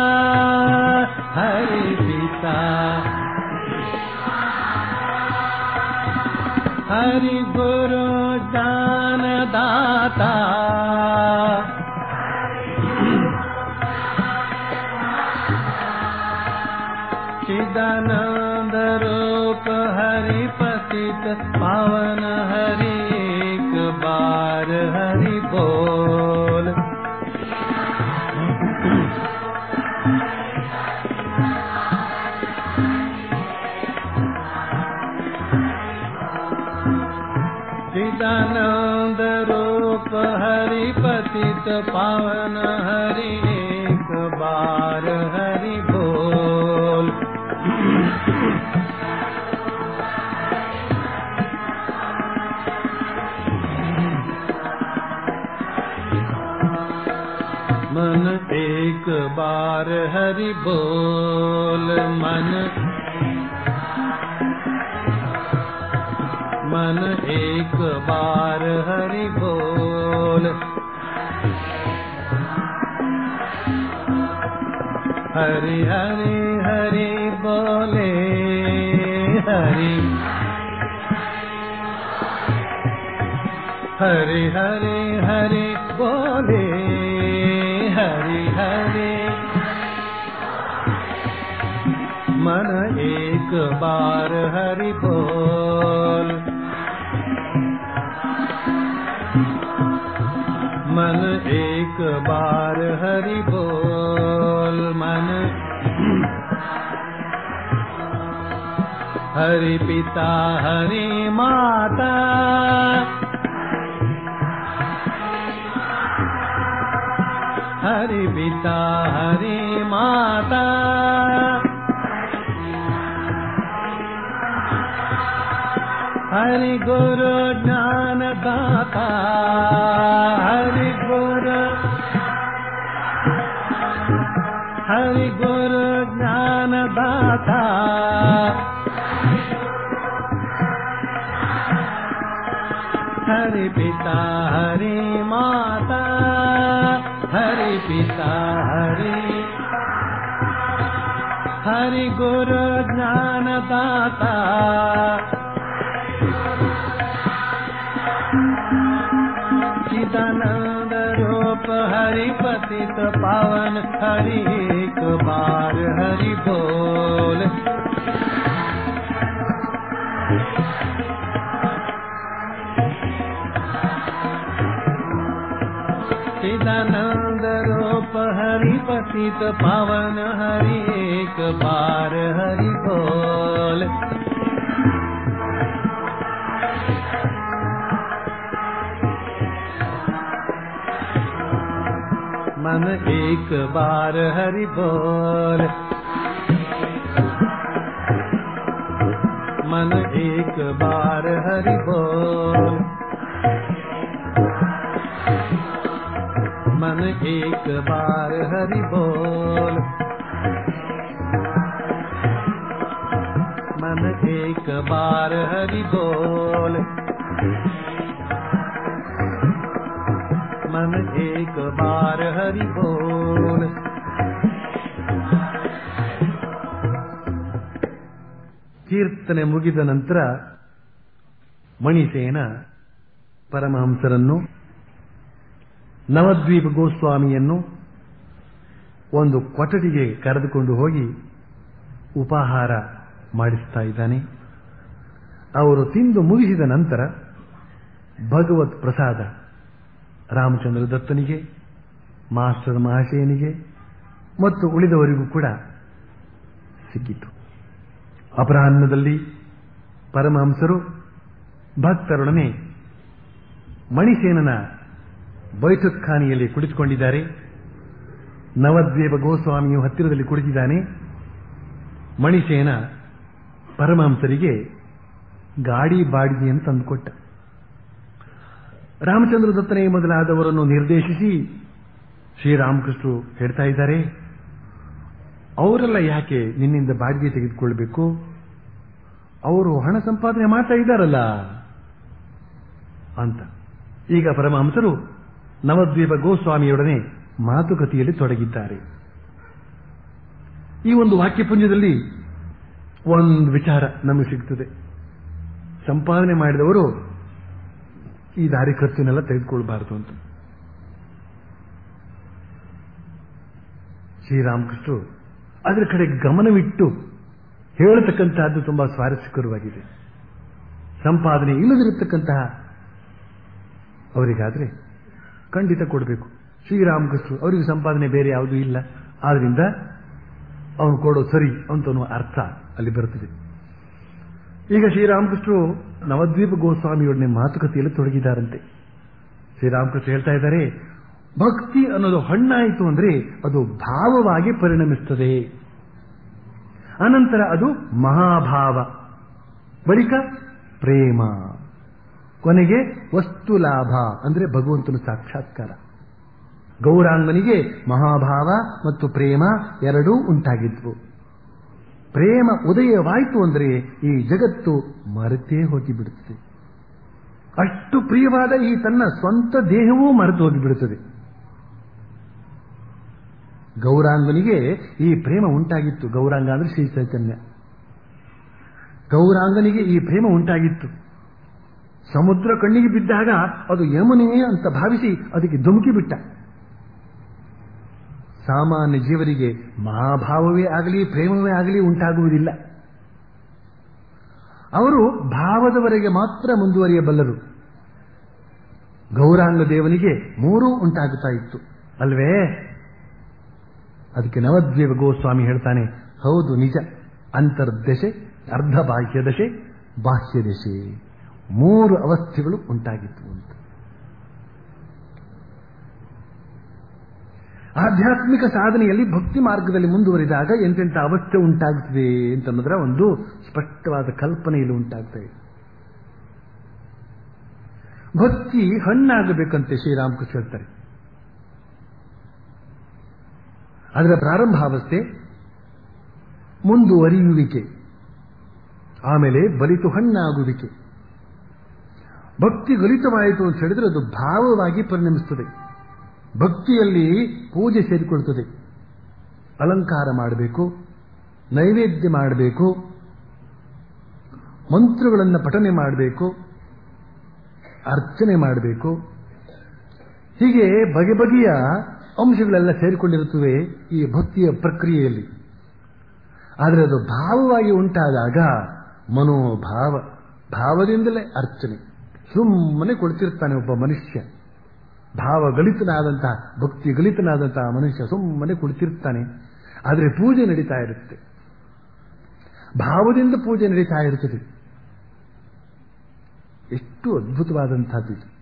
हरि पिता हरि गुरु ज्ञान दाता चिदानंद रूप हरि पतित पावन हरि एक बार हरि बोल चिदानंद रूप हरि पतित पावन हरि एक बार हरि बोल मन एक बार हरि बोल मन मन एक बार हरि बोल हरि हरि हरि बोले हरि हरि हरि हरि बोले हरि हरि मन एक बार हरि बोल मन एक बार हरि बोल मन हरि पिता हरि माता हरि पिता हरि माता हरि गुरु ज्ञान दाता हरि गुरु हरि गुरु ज्ञान दाता हरि पिता हरि माता हरि पिता हरि हरि गुरु ज्ञान दाता चिदानंद रूप हरि पतित पावन हरि एक बार हरि बोल सच्चिदानंद रूप हरि पतित पावन हरि एक बार हरि बोल मन एक बार हरि बोल मन एक बार हरि बोल मन एक बार हरि बोल मन एक बार हरि बोल मन एक बार हरि बोल ಕೀರ್ತನೆ ಮುಗಿದ ನಂತರ ಮಣಿಸೇನ ಪರಮಹಂಸರನ್ನು ನವದ್ವೀಪ ಗೋಸ್ವಾಮಿಯನ್ನು ಒಂದು ಕೊಠಡಿಗೆ ಕರೆದುಕೊಂಡು ಹೋಗಿ ಉಪಾಹಾರ ಮಾಡಿಸ್ತಾ ಇದ್ದಾನೆ ಅವರು ತಿಂದು ಮುಗಿಸಿದ ನಂತರ ಭಗವತ್ ಪ್ರಸಾದ ರಾಮಚಂದ್ರ ದತ್ತನಿಗೆ ಮಾಸ್ಟರ್ ಮಹಾಶಯನಿಗೆ ಮತ್ತು ಉಳಿದವರಿಗೂ ಕೂಡ ಸಿಕ್ಕಿತು ಅಪರಾಹ್ನದಲ್ಲಿ ಪರಮಹಂಸರು ಭಕ್ತರೊಡನೆ ಮಣಿಸೇನನ ಬೈಠಕ್ಖಾನಿಯಲ್ಲಿ ಕುಳಿತುಕೊಂಡಿದ್ದಾರೆ ನವದ್ವೀಪ ಗೋಸ್ವಾಮಿಯು ಹತ್ತಿರದಲ್ಲಿ ಕುಳಿತಿದ್ದಾನೆ ಮಣಿಸೇನ ಪರಮಹಂಸರಿಗೆ ಗಾಡಿ ಬಾಡಿಗೆಯನ್ನು ತಂದುಕೊಟ್ಟ ರಾಮಚಂದ್ರ ದತ್ತನೇ ಮೊದಲಾದವರನ್ನು ನಿರ್ದೇಶಿಸಿ ಶ್ರೀರಾಮಕೃಷ್ಣರು ಹೇಳ್ತಾ ಇದ್ದಾರೆ ಅವರೆಲ್ಲ ಯಾಕೆ ನಿನ್ನಿಂದ ಬಾಡಿಗೆ ತೆಗೆದುಕೊಳ್ಬೇಕು ಅವರು ಹಣ ಸಂಪಾದನೆ ಮಾಡ್ತಾ ಇದ್ದಾರಲ್ಲ ಅಂತ ಈಗ ಪರಮಹಂಸರು ನವದ್ವೀಪ ಗೋಸ್ವಾಮಿಯೊಡನೆ ಮಾತುಕತೆಯಲ್ಲಿ ತೊಡಗಿದ್ದಾರೆ ಈ ಒಂದು ವಾಕ್ಯಪುಂಜದಲ್ಲಿ ಒಂದು ವಿಚಾರ ನಮಗೆ ಸಿಗ್ತದೆ ಸಂಪಾದನೆ ಮಾಡಿದವರು ಈ ದಾರಿ ಖರ್ಚನ್ನೆಲ್ಲ ತೆಗೆದುಕೊಳ್ಬಾರದು ಅಂತ ಶ್ರೀರಾಮಕೃಷ್ಣರು ಅದರ ಕಡೆ ಗಮನವಿಟ್ಟು ಹೇಳತಕ್ಕಂತಹದ್ದು ತುಂಬಾ ಸ್ವಾರಸ್ಯಕರವಾಗಿದೆ ಸಂಪಾದನೆ ಇಲ್ಲದಿರತಕ್ಕಂತಹ ಅವರಿಗಾದ್ರೆ ಖಂಡಿತ ಕೊಡಬೇಕು ಶ್ರೀರಾಮಕೃಷ್ಣರು ಅವರಿಗೆ ಸಂಪಾದನೆ ಬೇರೆ ಯಾವುದೂ ಇಲ್ಲ ಆದ್ರಿಂದ ಅವನು ಕೊಡೋ ಸರಿ ಅಂತ ಅರ್ಥ ಅಲ್ಲಿ ಬರುತ್ತದೆ ಈಗ ಶ್ರೀರಾಮಕೃಷ್ಣರು ನವದ್ವೀಪ ಗೋಸ್ವಾಮಿಯೊಡನೆ ಮಾತುಕತೆಯಲ್ಲಿ ತೊಡಗಿದ್ದಾರಂತೆ ಶ್ರೀರಾಮಕೃಷ್ಣ ಹೇಳ್ತಾ ಇದ್ದಾರೆ ಭಕ್ತಿ ಅನ್ನೋದು ಹಣ್ಣಾಯಿತು ಅಂದ್ರೆ ಅದು ಭಾವವಾಗಿ ಪರಿಣಮಿಸುತ್ತದೆ ಅನಂತರ ಅದು ಮಹಾಭಾವ ಬಳಿಕ ಪ್ರೇಮ ಕೊನೆಗೆ ವಸ್ತು ಲಾಭ ಅಂದ್ರೆ ಭಗವಂತನ ಸಾಕ್ಷಾತ್ಕಾರ ಗೌರಾಂಗನಿಗೆ ಮಹಾಭಾವ ಮತ್ತು ಪ್ರೇಮ ಎರಡೂ ಉಂಟಾಗಿದ್ವು ಪ್ರೇಮ ಉದಯವಾಯಿತು ಅಂದರೆ ಈ ಜಗತ್ತು ಮರೆತೇ ಹೋಗಿಬಿಡುತ್ತದೆ ಅಷ್ಟು ಪ್ರಿಯವಾದ ಈ ತನ್ನ ಸ್ವಂತ ದೇಹವೂ ಮರೆತು ಹೋಗಿಬಿಡುತ್ತದೆ ಗೌರಾಂಗನಿಗೆ ಈ ಪ್ರೇಮ ಉಂಟಾಗಿತ್ತು ಗೌರಾಂಗ ಅಂದ್ರೆ ಶ್ರೀ ಚೈತನ್ಯ ಗೌರಾಂಗನಿಗೆ ಈ ಪ್ರೇಮ ಉಂಟಾಗಿತ್ತು ಸಮುದ್ರ ಕಣ್ಣಿಗೆ ಬಿದ್ದಾಗ ಅದು ಯಮುನೆ ಅಂತ ಭಾವಿಸಿ ಅದಕ್ಕೆ ಧುಮುಕಿ ಬಿಟ್ಟ ಸಾಮಾನ್ಯ ಜೀವರಿಗೆ ಮಹಾಭಾವವೇ ಆಗಲಿ ಪ್ರೇಮವೇ ಆಗಲಿ ಉಂಟಾಗುವುದಿಲ್ಲ ಅವರು ಭಾವದವರೆಗೆ ಮಾತ್ರ ಮುಂದುವರಿಯಬಲ್ಲರು ಗೌರಾಂಗ ದೇವನಿಗೆ ಮೂರೂ ಉಂಟಾಗುತ್ತಾ ಇತ್ತು ಅಲ್ವೇ ಅದಕ್ಕೆ ನವದ್ವೀಪ ಗೋಸ್ವಾಮಿ ಹೇಳ್ತಾನೆ ಹೌದು ನಿಜ ಅಂತರ್ದಶೆ ಅರ್ಧ ಬಾಹ್ಯ ದಶೆ ಬಾಹ್ಯ ದಶೆ ಮೂರು ಅವಸ್ಥೆಗಳು ಉಂಟಾಗಿತ್ತು ಅಂತ ಆಧ್ಯಾತ್ಮಿಕ ಸಾಧನೆಯಲ್ಲಿ ಭಕ್ತಿ ಮಾರ್ಗದಲ್ಲಿ ಮುಂದುವರಿದಾಗ ಎಂತೆಂಥ ಅವಸ್ಥೆ ಉಂಟಾಗುತ್ತದೆ ಅಂತನ್ನೋದರ ಒಂದು ಸ್ಪಷ್ಟವಾದ ಕಲ್ಪನೆ ಇಲ್ಲಿ ಉಂಟಾಗ್ತಾ ಇದೆ ಭಕ್ತಿ ಹಣ್ಣಾಗಬೇಕಂತೆ ಶ್ರೀರಾಮಕೃಷ್ಣ ಹೇಳ್ತಾರೆ ಅದರ ಪ್ರಾರಂಭಾವಸ್ಥೆ ಮುಂದುವರಿಯುವಿಕೆ ಆಮೇಲೆ ಬಲಿತು ಹಣ್ಣಾಗುವಿಕೆ ಭಕ್ತಿ ಗಲಿತವಾಯಿತು ಅಂತ ಹೇಳಿದ್ರೆ ಅದು ಭಾವವಾಗಿ ಪರಿಣಮಿಸುತ್ತದೆ ಭಕ್ತಿಯಲ್ಲಿ ಪೂಜೆ ಸೇರಿಕೊಳ್ಳುತ್ತದೆ ಅಲಂಕಾರ ಮಾಡಬೇಕು ನೈವೇದ್ಯ ಮಾಡಬೇಕು ಮಂತ್ರಗಳನ್ನು ಪಠನೆ ಮಾಡಬೇಕು ಅರ್ಚನೆ ಮಾಡಬೇಕು ಹೀಗೆ ಬಗೆ ಬಗೆಯ ಅಂಶಗಳೆಲ್ಲ ಸೇರಿಕೊಂಡಿರುತ್ತವೆ ಈ ಭಕ್ತಿಯ ಪ್ರಕ್ರಿಯೆಯಲ್ಲಿ ಆದರೆ ಅದು ಭಾವವಾಗಿ ಉಂಟಾದಾಗ ಮನೋಭಾವ ಭಾವದಿಂದಲೇ ಅರ್ಚನೆ ಸುಮ್ಮನೆ ಕೊಡ್ತಿರ್ತಾನೆ ಒಬ್ಬ ಮನುಷ್ಯ ಭಾವಗಳಿತನಾದಂತಹ ಭಕ್ತಿ ಗಲಿತನಾದಂತಹ ಮನುಷ್ಯ ಸುಮ್ಮನೆ ಕುಳಿತಿರ್ತಾನೆ ಆದರೆ ಪೂಜೆ ನಡೀತಾ ಇರುತ್ತೆ ಭಾವದಿಂದ ಪೂಜೆ ನಡೀತಾ ಇರುತ್ತದೆ ಎಷ್ಟು ಅದ್ಭುತವಾದಂತಹದ್ದು ಇದು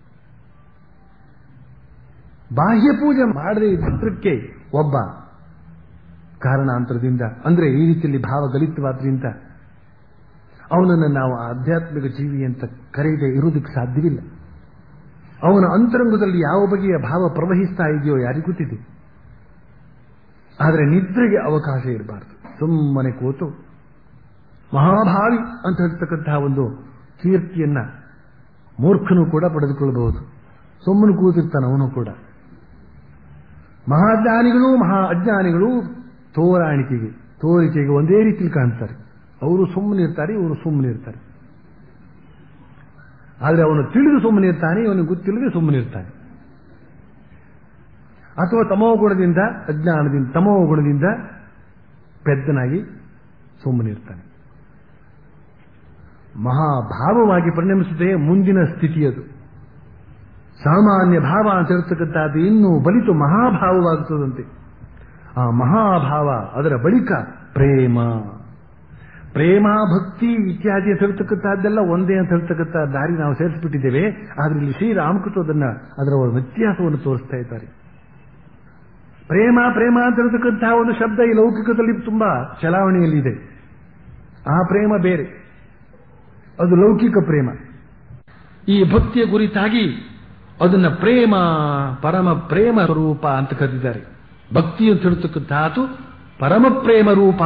ಬಾಹ್ಯ ಪೂಜೆ ಮಾಡದೇ ಇದ್ದಕ್ಕೆ ಒಬ್ಬ ಕಾರಣಾಂತರದಿಂದ ಅಂದ್ರೆ ಈ ರೀತಿಯಲ್ಲಿ ಭಾವ ಗಲಿತವಾದ್ರಿಂದ ಅವನನ್ನು ನಾವು ಆಧ್ಯಾತ್ಮಿಕ ಜೀವಿ ಅಂತ ಕರೆಯದೆ ಇರುವುದಕ್ಕೆ ಸಾಧ್ಯವಿಲ್ಲ ಅವನ ಅಂತರಂಗದಲ್ಲಿ ಯಾವ ಬಗೆಯ ಭಾವ ಪ್ರವಹಿಸ್ತಾ ಇದೆಯೋ ಯಾರಿಗೂ ಗೊತ್ತಿದೆ ಆದರೆ ನಿದ್ರೆಗೆ ಅವಕಾಶ ಇರಬಾರದು ಸುಮ್ಮನೆ ಕೂತು ಮಹಾಭಾವಿ ಅಂತ ಹೇಳ್ತಕ್ಕಂತಹ ಒಂದು ಕೀರ್ತಿಯನ್ನ ಮೂರ್ಖನು ಕೂಡ ಪಡೆದುಕೊಳ್ಳಬಹುದು ಸುಮ್ಮನೆ ಕೂತಿರ್ತಾನೆ ಅವನು ಕೂಡ ಮಹಾಜ್ಞಾನಿಗಳು ಮಹಾ ಅಜ್ಞಾನಿಗಳು ತೋರಾಣಿಕೆಗೆ ತೋರಿಕೆಗೆ ಒಂದೇ ರೀತಿಯಲ್ಲಿ ಕಾಣ್ತಾರೆ ಅವರು ಸುಮ್ಮನೆ ಇರ್ತಾರೆ ಇವರು ಸುಮ್ಮನೆ ಇರ್ತಾರೆ ಆದರೆ ಅವನು ತಿಳಿದು ಸುಮ್ಮನೆ ಇರ್ತಾನೆ ಇವನಿಗೆ ಗೊತ್ತಿಲ್ಲದೆ ಸುಮ್ಮನೆ ಇರ್ತಾನೆ ಅಥವಾ ತಮೋ ಗುಣದಿಂದ ಅಜ್ಞಾನದಿಂದ ತಮೋ ಗುಣದಿಂದ ಪೆದ್ದನಾಗಿ ಸುಮ್ಮನೆ ಇರ್ತಾನೆ ಮಹಾಭಾವವಾಗಿ ಪರಿಣಮಿಸುತ್ತೆ ಮುಂದಿನ ಸ್ಥಿತಿಯದು ಸಾಮಾನ್ಯ ಭಾವ ಅಂತ ಹೇಳ್ತಕ್ಕಂಥದ್ದು ಇನ್ನೂ ಬಲಿತು ಮಹಾಭಾವವಾಗುತ್ತದಂತೆ ಆ ಮಹಾಭಾವ ಅದರ ಬಳಿಕ ಪ್ರೇಮ ಪ್ರೇಮ ಭಕ್ತಿ ಇತ್ಯಾದಿ ಅಂತ ಹೇಳ್ತಕ್ಕಂಥದ್ದೆಲ್ಲ ಒಂದೇ ಅಂತ ಹೇಳ್ತಕ್ಕಂಥ ದಾರಿ ನಾವು ಸೇರಿಸಿಬಿಟ್ಟಿದ್ದೇವೆ ಆದ್ರೆ ಇಲ್ಲಿ ಶ್ರೀರಾಮಕೃಷ್ಣ ಅದನ್ನ ಅದರ ಒಂದು ವ್ಯತ್ಯಾಸವನ್ನು ತೋರಿಸ್ತಾ ಇದ್ದಾರೆ ಪ್ರೇಮ ಪ್ರೇಮ ಅಂತ ಹೇಳ್ತಕ್ಕಂತಹ ಒಂದು ಶಬ್ದ ಈ ಲೌಕಿಕದಲ್ಲಿ ತುಂಬಾ ಚಲಾವಣೆಯಲ್ಲಿದೆ ಆ ಪ್ರೇಮ ಬೇರೆ ಅದು ಲೌಕಿಕ ಪ್ರೇಮ ಈ ಭಕ್ತಿಯ ಕುರಿತಾಗಿ ಅದನ್ನ ಪ್ರೇಮ ಪರಮ ಪ್ರೇಮ ರೂಪ ಅಂತ ಕರೆದಿದ್ದಾರೆ ಭಕ್ತಿ ಅಂತ ಹೇಳ್ತಕ್ಕಂಥದ್ದು ಪರಮ ಪ್ರೇಮ ರೂಪ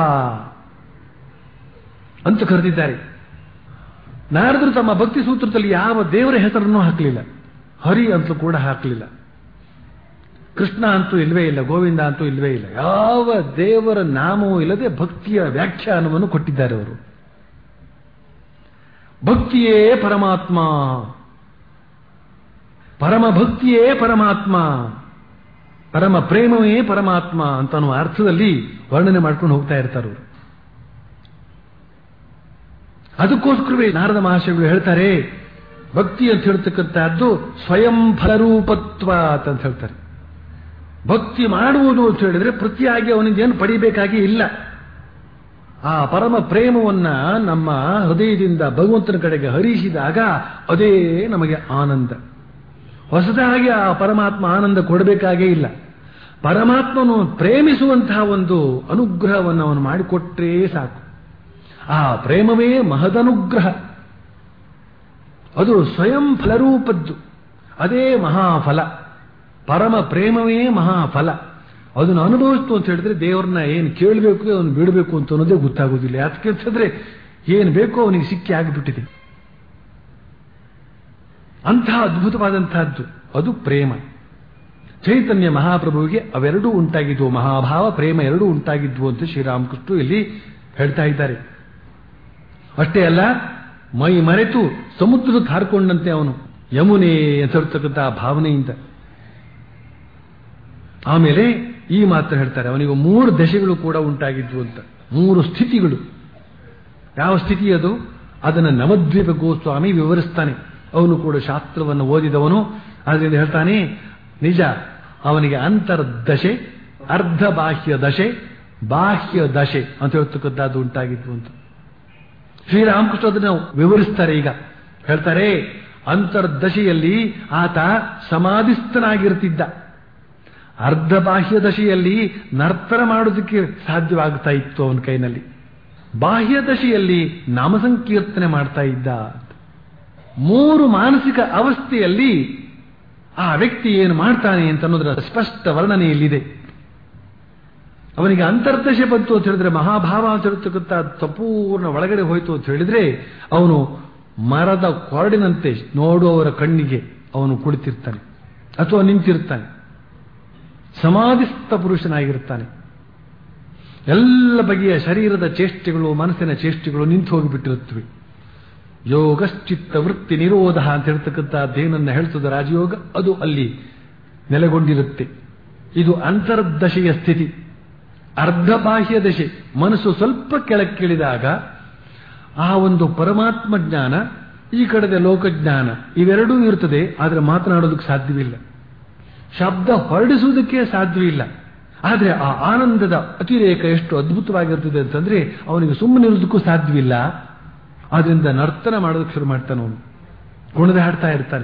ಅಂತ ಕರೆದಿದ್ದಾರೆ ನಾರದರು ತಮ್ಮ ಭಕ್ತಿ ಸೂತ್ರದಲ್ಲಿ ಯಾವ ದೇವರ ಹೆಸರನ್ನು ಹಾಕಲಿಲ್ಲ ಹರಿ ಅಂತಲೂ ಕೂಡ ಹಾಕಲಿಲ್ಲ ಕೃಷ್ಣ ಅಂತೂ ಇಲ್ವೇ ಇಲ್ಲ ಗೋವಿಂದ ಅಂತೂ ಇಲ್ವೇ ಇಲ್ಲ ಯಾವ ದೇವರ ನಾಮವೂ ಇಲ್ಲದೆ ಭಕ್ತಿಯ ವ್ಯಾಖ್ಯಾನವನ್ನು ಕೊಟ್ಟಿದ್ದಾರೆ ಅವರು ಭಕ್ತಿಯೇ ಪರಮಾತ್ಮ ಪರಮ ಭಕ್ತಿಯೇ ಪರಮಾತ್ಮ ಪರಮ ಪ್ರೇಮವೇ ಪರಮಾತ್ಮ ಅಂತ ಅನ್ನುವ ಅರ್ಥದಲ್ಲಿ ವರ್ಣನೆ ಮಾಡ್ಕೊಂಡು ಹೋಗ್ತಾ ಇರ್ತಾರೆ ಅವರು ಅದಕ್ಕೋಸ್ಕರವೇ ನಾರದ ಮಹಾಶಯಗಳು ಹೇಳ್ತಾರೆ ಭಕ್ತಿ ಅಂತ ಹೇಳ್ತಕ್ಕಂಥದ್ದು ಸ್ವಯಂ ಫಲರೂಪತ್ವ ಅಂತ ಹೇಳ್ತಾರೆ ಭಕ್ತಿ ಮಾಡುವುದು ಅಂತ ಹೇಳಿದ್ರೆ ಪ್ರತಿಯಾಗಿ ಅವನಿಂದ ಏನು ಪಡಿಬೇಕಾಗಿ ಇಲ್ಲ ಆ ಪರಮ ಪ್ರೇಮವನ್ನ ನಮ್ಮ ಹೃದಯದಿಂದ ಭಗವಂತನ ಕಡೆಗೆ ಹರಿಸಿದಾಗ ಅದೇ ನಮಗೆ ಆನಂದ ಹೊಸದಾಗಿ ಆ ಪರಮಾತ್ಮ ಆನಂದ ಕೊಡಬೇಕಾಗೇ ಇಲ್ಲ ಪರಮಾತ್ಮನು ಪ್ರೇಮಿಸುವಂತಹ ಒಂದು ಅನುಗ್ರಹವನ್ನು ಅವನು ಮಾಡಿಕೊಟ್ರೇ ಸಾಕು ಆ ಪ್ರೇಮವೇ ಮಹದನುಗ್ರಹ ಅದು ಸ್ವಯಂ ಫಲರೂಪದ್ದು ಅದೇ ಮಹಾಫಲ ಪರಮ ಪ್ರೇಮವೇ ಮಹಾಫಲ ಅದನ್ನು ಅನುಭವಿಸ್ತು ಅಂತ ಹೇಳಿದ್ರೆ ದೇವರನ್ನ ಏನು ಕೇಳಬೇಕು ಅವನು ಬಿಡಬೇಕು ಅಂತ ಅನ್ನೋದೇ ಗೊತ್ತಾಗೋದಿಲ್ಲ ಯಾಕೆ ಅಂತಂದ್ರೆ ಏನು ಬೇಕೋ ಅವನಿಗೆ ಸಿಕ್ಕಿ ಆಗಿಬಿಟ್ಟಿದೆ ಅಂತಹ ಅದ್ಭುತವಾದಂತಹದ್ದು ಅದು ಪ್ರೇಮ ಚೈತನ್ಯ ಮಹಾಪ್ರಭುವಿಗೆ ಅವೆರಡೂ ಉಂಟಾಗಿದ್ವು ಮಹಾಭಾವ ಪ್ರೇಮ ಎರಡೂ ಉಂಟಾಗಿದ್ವು ಅಂತ ಶ್ರೀರಾಮಕೃಷ್ಣ ಇಲ್ಲಿ ಹೇಳ್ತಾ ಇದ್ದಾರೆ ಅಷ್ಟೇ ಅಲ್ಲ ಮೈ ಮರೆತು ಸಮುದ್ರಕ್ಕೆ ಹಾರಿಕೊಂಡಂತೆ ಅವನು ಯಮುನೆ ಎಸರ್ತಕ್ಕಂತಹ ಭಾವನೆಯಿಂದ ಆಮೇಲೆ ಈ ಮಾತ್ರ ಹೇಳ್ತಾರೆ ಅವನಿಗೆ ಮೂರು ದಶೆಗಳು ಕೂಡ ಉಂಟಾಗಿದ್ವು ಅಂತ ಮೂರು ಸ್ಥಿತಿಗಳು ಯಾವ ಸ್ಥಿತಿ ಅದು ಅದನ್ನು ನವದ್ವೀಪ ಗೋಸ್ವಾಮಿ ವಿವರಿಸ್ತಾನೆ ಅವನು ಕೂಡ ಶಾಸ್ತ್ರವನ್ನು ಓದಿದವನು ಅದರಿಂದ ಹೇಳ್ತಾನೆ ನಿಜ ಅವನಿಗೆ ಅಂತರ್ದಶೆ ಅರ್ಧ ಬಾಹ್ಯ ದಶೆ ಬಾಹ್ಯ ದಶೆ ಅಂತ ಹೇಳ್ತಕ್ಕಂಥದ್ದು ಉಂಟಾಗಿತ್ತು ಅಂತ ಶ್ರೀರಾಮಕೃಷ್ಣ ಅದನ್ನು ವಿವರಿಸ್ತಾರೆ ಈಗ ಹೇಳ್ತಾರೆ ಅಂತರ್ದಶೆಯಲ್ಲಿ ಆತ ಸಮಾಧಿಸ್ಥನಾಗಿರ್ತಿದ್ದ ಅರ್ಧ ಬಾಹ್ಯ ದಶೆಯಲ್ಲಿ ನರ್ತನ ಮಾಡೋದಕ್ಕೆ ಸಾಧ್ಯವಾಗ್ತಾ ಇತ್ತು ಅವನ ಕೈನಲ್ಲಿ ಬಾಹ್ಯ ದಶೆಯಲ್ಲಿ ನಾಮಸಂಕೀರ್ತನೆ ಮಾಡ್ತಾ ಇದ್ದ ಮೂರು ಮಾನಸಿಕ ಅವಸ್ಥೆಯಲ್ಲಿ ಆ ವ್ಯಕ್ತಿ ಏನು ಮಾಡ್ತಾನೆ ಅಂತ ಅನ್ನೋದರ ಸ್ಪಷ್ಟ ವರ್ಣನೆಯಲ್ಲಿದೆ ಅವನಿಗೆ ಅಂತರ್ದಶೆ ಬಂತು ಅಂತ ಹೇಳಿದ್ರೆ ಮಹಾಭಾವ ಅಂತ ಹೇಳ್ತಕ್ಕಂಥ ಸಂಪೂರ್ಣ ಒಳಗಡೆ ಹೋಯ್ತು ಅಂತ ಹೇಳಿದ್ರೆ ಅವನು ಮರದ ಕೊರಡಿನಂತೆ ನೋಡುವವರ ಕಣ್ಣಿಗೆ ಅವನು ಕುಳಿತಿರ್ತಾನೆ ಅಥವಾ ನಿಂತಿರ್ತಾನೆ ಸಮಾಧಿಸ್ಥ ಪುರುಷನಾಗಿರ್ತಾನೆ ಎಲ್ಲ ಬಗೆಯ ಶರೀರದ ಚೇಷ್ಟೆಗಳು ಮನಸ್ಸಿನ ಚೇಷ್ಟೆಗಳು ನಿಂತು ಹೋಗಿಬಿಟ್ಟಿರುತ್ತವೆ ಯೋಗಶ್ಚಿತ್ತ ವೃತ್ತಿ ನಿರೋಧ ಅಂತ ಹೇಳ್ತಕ್ಕಂಥದ್ದೇನನ್ನ ಹೇಳ್ತದ ರಾಜಯೋಗ ಅದು ಅಲ್ಲಿ ನೆಲೆಗೊಂಡಿರುತ್ತೆ ಇದು ಅಂತರ್ದಶೆಯ ಸ್ಥಿತಿ ಅರ್ಧ ಬಾಹ್ಯ ದಶೆ ಮನಸ್ಸು ಸ್ವಲ್ಪ ಕೆಳಕ್ಕಿಳಿದಾಗ ಆ ಒಂದು ಪರಮಾತ್ಮ ಜ್ಞಾನ ಈ ಕಡೆದ ಲೋಕಜ್ಞಾನ ಇವೆರಡೂ ಇರ್ತದೆ ಆದರೆ ಮಾತನಾಡೋದಕ್ಕೆ ಸಾಧ್ಯವಿಲ್ಲ ಶಬ್ದ ಹೊರಡಿಸುವುದಕ್ಕೆ ಸಾಧ್ಯವಿಲ್ಲ ಆದರೆ ಆ ಆನಂದದ ಅತಿರೇಕ ಎಷ್ಟು ಅದ್ಭುತವಾಗಿರ್ತದೆ ಅಂತಂದ್ರೆ ಅವನಿಗೆ ಸುಮ್ಮನೆ ಇರೋದಕ್ಕೂ ಸಾಧ್ಯವಿಲ್ಲ ಆದ್ರಿಂದ ನರ್ತನ ಮಾಡೋದಕ್ಕೆ ಶುರು ಮಾಡ್ತಾನೆ ಅವನು ಕುಣಿದು ಹಾಡ್ತಾ ಇರ್ತಾನೆ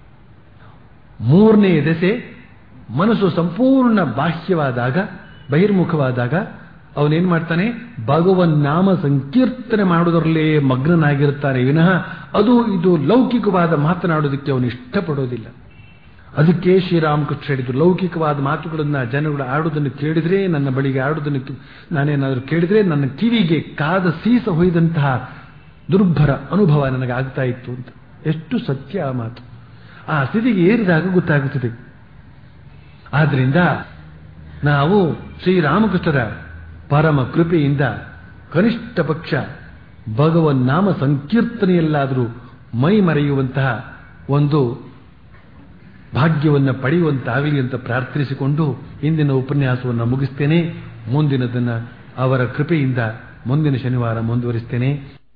ಮೂರನೇ ದೆಸೆ ಮನಸ್ಸು ಸಂಪೂರ್ಣ ಬಾಹ್ಯವಾದಾಗ ಬಹಿರ್ಮುಖವಾದಾಗ ಅವನೇನ್ ಮಾಡ್ತಾನೆ ಭಗವನ್ ನಾಮ ಸಂಕೀರ್ತನೆ ಮಾಡುವುದರಲ್ಲೇ ಮಗ್ನನಾಗಿರ್ತಾನೆ ವಿನಃ ಅದು ಇದು ಲೌಕಿಕವಾದ ಮಾತನಾಡೋದಕ್ಕೆ ಅವನು ಇಷ್ಟಪಡೋದಿಲ್ಲ ಅದಕ್ಕೆ ಶ್ರೀರಾಮಕೃಷ್ಣ ಹೇಳಿದ್ರು ಲೌಕಿಕವಾದ ಮಾತುಗಳನ್ನ ಜನಗಳು ಆಡುವುದನ್ನು ಕೇಳಿದ್ರೆ ನನ್ನ ಬಳಿಗೆ ಆಡುವುದನ್ನು ಕಿ- ನಾನೇನಾದರೂ ಕೇಳಿದ್ರೆ ನನ್ನ ಕಿವಿಗೆ ಕಾದ ಸೀಸ ಹೊಯ್ದಂತಹ ದುರ್ಭರ ಅನುಭವ ನನಗೆ ಆಗ್ತಾ ಇತ್ತು ಅಂತ ಎಷ್ಟು ಸತ್ಯ ಆ ಮಾತು ಆ ಸ್ಥಿತಿಗೆ ಏರಿದಾಗ ಗೊತ್ತಾಗುತ್ತದೆ ಆದ್ರಿಂದ ನಾವು ಶ್ರೀರಾಮಕೃಷ್ಣರ ಪರಮ ಕೃಪೆಯಿಂದ ಕನಿಷ್ಠ ಪಕ್ಷ ಭಗವನ್ ನಾಮ ಸಂಕೀರ್ತನೆಯಲ್ಲಾದರೂ ಮೈ ಮರೆಯುವಂತಹ ಒಂದು ಭಾಗ್ಯವನ್ನು ಪಡೆಯುವಂತಾಗಲಿ ಅಂತ ಪ್ರಾರ್ಥಿಸಿಕೊಂಡು ಇಂದಿನ ಉಪನ್ಯಾಸವನ್ನು ಮುಗಿಸ್ತೇನೆ ಮುಂದಿನದನ್ನ ಅವರ ಕೃಪೆಯಿಂದ ಮುಂದಿನ ಶನಿವಾರ ಮುಂದುವರಿಸ್ತೇನೆ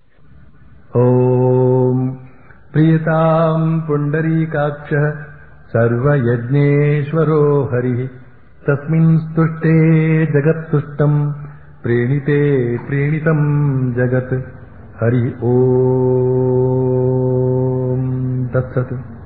ॐ प्रियताम् पुण्डरीकाक्षः सर्वयज्ञेश्वरो हरिः तस्मिन् स्तुष्टे जगत्तुष्टम् प्रीणिते प्रीणितम् जगत् हरि ॐ तत्सत्